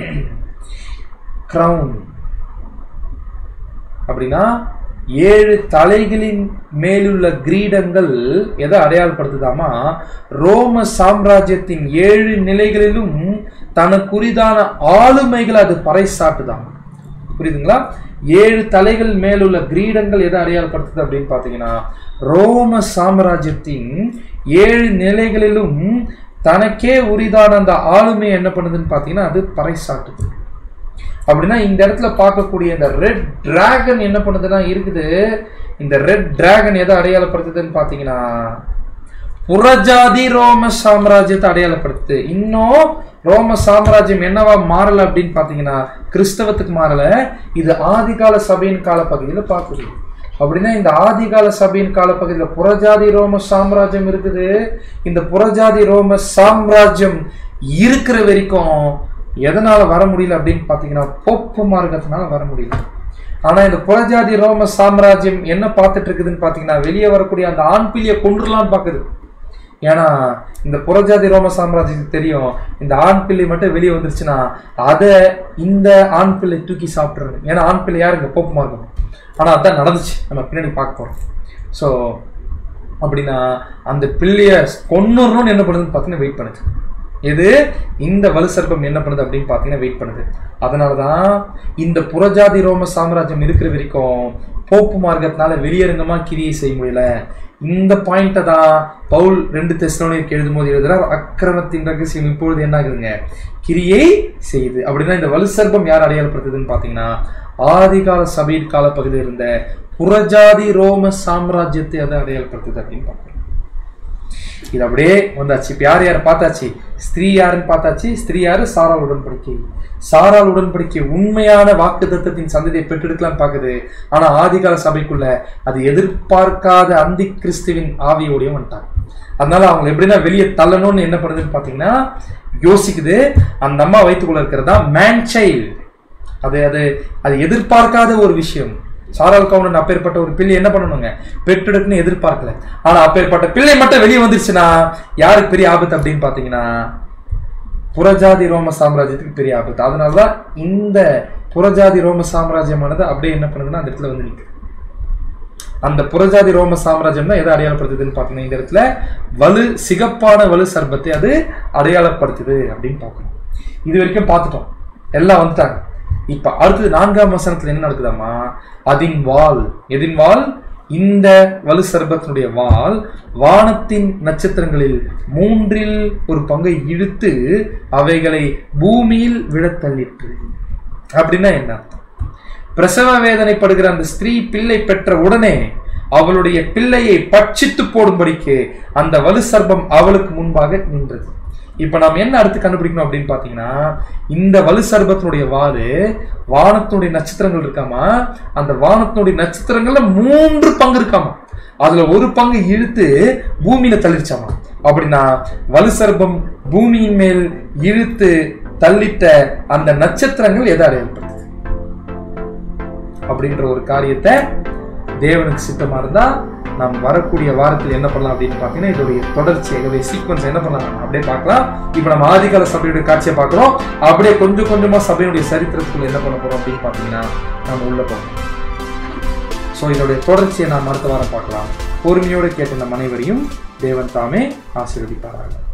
கிரவுன் அப்படின்னா ஏழு தலைகளின் மேலுள்ள கிரீடங்கள் எதை அடையாளப்படுத்துதாமா ரோம சாம்ராஜ்யத்தின் ஏழு நிலைகளிலும் தனக்குரிதான ஆளுமைகளை அது பறைசாட்டுதாம் புரியுதுங்களா ஏழு தலைகள் மேலுள்ள கிரீடங்கள் எதை அடையாளப்படுத்துது அப்படின்னு பார்த்தீங்கன்னா ரோம சாம்ராஜ்யத்தின் ஏழு நிலைகளிலும் தனக்கே உரிதான அந்த ஆளுமை என்ன பண்ணுதுன்னு பார்த்தீங்கன்னா அது பறைசாட்டுது அப்படின்னா இந்த இடத்துல பார்க்கக்கூடிய இந்த ரெட் டிராகன் என்ன பண்ணுதுன்னா இருக்குது இந்த ரெட் டிராகன் எதை அடையாளப்படுத்துதுன்னு பார்த்தீங்கன்னா புறஜாதி ரோம சாம்ராஜ்யத்தை அடையாளப்படுத்துது இன்னும் ரோம சாம்ராஜ்யம் என்னவா மாறல அப்படின்னு பார்த்தீங்கன்னா கிறிஸ்தவத்துக்கு மாறல இது ஆதிகால சபையின் காலப்பகுதியில் பார்க்குது அப்படின்னா இந்த ஆதிகால சபையின் காலப்பகுதியில் புறஜாதி ரோம சாம்ராஜ்யம் இருக்குது இந்த புறஜாதி ரோம சாம்ராஜ்யம் இருக்கிற வரைக்கும் எதனால வர முடியல அப்படின்னு பார்த்தீங்கன்னா போப்பு மார்க்கத்தினால வர முடியல ஆனா இந்த புறஜாதி ரோம சாம்ராஜ்யம் என்ன பார்த்துட்டு இருக்குதுன்னு பார்த்தீங்கன்னா வெளியே வரக்கூடிய அந்த ஆண் பிள்ளையை கொண்டுலான்னு பார்க்குது ஏன்னா இந்த புறஜாதி ரோம சாம்ராஜ்யத்துக்கு தெரியும் இந்த ஆண் பிள்ளை மட்டும் வெளியே வந்துருச்சுன்னா அதை இந்த ஆண் பிள்ளை தூக்கி சாப்பிட்றது ஏன்னா ஆண் பிள்ளை யாருங்க போப்பு மார்க்கம் ஆனால் அதான் நடந்துச்சு நம்ம பின்னாடி பார்க்க போகிறோம் ஸோ அப்படின்னா அந்த பிள்ளைய கொன்னுறணும்னு என்ன பண்ணுதுன்னு பார்த்தீங்கன்னா வெயிட் பண்ணுது எது இந்த வலு சர்ப்பம் என்ன பண்ணுது அப்படின்னு பார்த்தீங்கன்னா வெயிட் பண்ணுது அதனால தான் இந்த புறஜாதி ரோம சாம்ராஜ்யம் இருக்கிற வரைக்கும் போப்பு மார்க்கத்தினால வெளியரங்கமா கிரியை செய்ய முடியல இந்த பாயிண்ட்டை தான் பவுல் ரெண்டு தெஸ்லோனிக்கு எழுதும் போது எழுதுறார் அக்கிரமத்தின் ரகசியம் இப்பொழுது என்ன ஆகுதுங்க கிரியை செய்யுது அப்படின்னா இந்த வலு சர்ப்பம் யார் அடையாளப்படுத்துதுன்னு பார்த்தீங்கன்னா ஆதிகால சபையின் கால பகுதியில் இருந்த புறஜாதி ரோம சாம்ராஜ்யத்தை அதை அடையாளப்படுத்துது அப்படின்னு பார்க்குறோம் இது அப்படியே வந்தாச்சு இப்போ யார் யார் பார்த்தாச்சு ஸ்திரீ யாருன்னு பார்த்தாச்சு ஸ்திரீ யாரு சாரால் உடன்படிக்கை சாரால் உடன்படிக்கை உண்மையான வாக்கு தத்தத்தின் சந்ததியை பெற்றெடுக்கலாம் பார்க்குது ஆனா ஆதிகால சபைக்குள்ள அது எதிர்பார்க்காத அந்தி கிறிஸ்துவின் ஆவியோடையும் வந்துட்டாங்க அதனால அவங்க எப்படின்னா வெளியே தள்ளணும்னு என்ன பண்ணுதுன்னு பார்த்தீங்கன்னா யோசிக்குது அந்த அம்மா வயிற்றுக்குள்ள இருக்கிறதா மேன் சைல்டு அது அது அது எதிர்பார்க்காத ஒரு விஷயம் சாரால் கவுனன் அப்பேற்பட்ட ஒரு பிள்ளை என்ன பண்ணணுங்க பெற்றெடுக்குன்னு எதிர்பார்க்கல ஆனா அப்பேற்பட்ட பிள்ளை மட்டும் வெளியே வந்துருச்சுன்னா யாருக்கு பெரிய ஆபத்து அப்படின்னு பாத்தீங்கன்னா புறஜாதி ரோம சாம்ராஜ்யத்துக்கு பெரிய ஆபத்து அதனாலதான் இந்த புறஜாதி ரோம சாம்ராஜ்யமானது அப்படியே என்ன பண்ணுதுன்னா அந்த இடத்துல வந்து நிற்குது அந்த புறஜாதி ரோம சாம்ராஜ்யம் தான் எதை அடையாளப்படுத்துதுன்னு பார்த்தீங்கன்னா இந்த இடத்துல வலு சிகப்பான வலு சர்பத்தை அது அடையாளப்படுத்துது அப்படின்னு பார்க்கணும் இது வரைக்கும் பார்த்துட்டோம் எல்லாம் வந்துட்டாங்க இப்ப அடுத்தது நான்காம் வசனத்துல என்ன நடக்குதாமா அதின் வால் எதின் வால் இந்த வலு சர்பத்தினுடைய வால் வானத்தின் நட்சத்திரங்களில் மூன்றில் ஒரு பங்கை இழுத்து அவைகளை பூமியில் விழத் தள்ளிற்று அப்படின்னா என்ன அர்த்தம் பிரசவ வேதனைப்படுகிற அந்த ஸ்திரீ பிள்ளை பெற்ற உடனே அவளுடைய பிள்ளையை பட்சித்து போடும்படிக்கு அந்த வலு சர்ப்பம் அவளுக்கு முன்பாக நின்றது இப்ப நாம் என்ன அடுத்து கண்டுபிடிக்கணும் அப்படின்னு பாத்தீங்கன்னா இந்த வலு சர்பத்தினுடைய வாது வானத்தினுடைய நட்சத்திரங்கள் இருக்காமா அந்த வானத்தினுடைய நட்சத்திரங்கள்ல மூன்று பங்கு இருக்காமா அதுல ஒரு பங்கு இழுத்து பூமியில தள்ளிடுச்சாமா அப்படின்னா வலு சர்ப்பம் பூமியின் மேல் இழுத்து தள்ளிட்ட அந்த நட்சத்திரங்கள் எதை அடையாளப்படுத்துது அப்படின்ற ஒரு காரியத்தை தேவனுக்கு சித்தமா இருந்தா நாம் வரக்கூடிய வாரத்தில் என்ன பண்ணலாம் அப்படின்னு பார்த்தீங்கன்னா இதோடைய தொடர்ச்சி இதோடைய சீக்வன்ஸ் என்ன பண்ணலாம் அப்படியே பார்க்கலாம் இப்போ நம்ம ஆதிகால சபையுடைய காட்சியை பார்க்குறோம் அப்படியே கொஞ்சம் கொஞ்சமா சபையுடைய சரித்திரத்துக்குள்ள என்ன பண்ண போறோம் அப்படின்னு பார்த்தீங்கன்னா நம்ம உள்ள போகணும் ஸோ இதோடைய தொடர்ச்சியை நாம் அடுத்த வாரம் பார்க்கலாம் பொறுமையோடு கேட்ட நம் அனைவரையும் தேவன் தாமே ஆசீர்வதிப்பார்கள்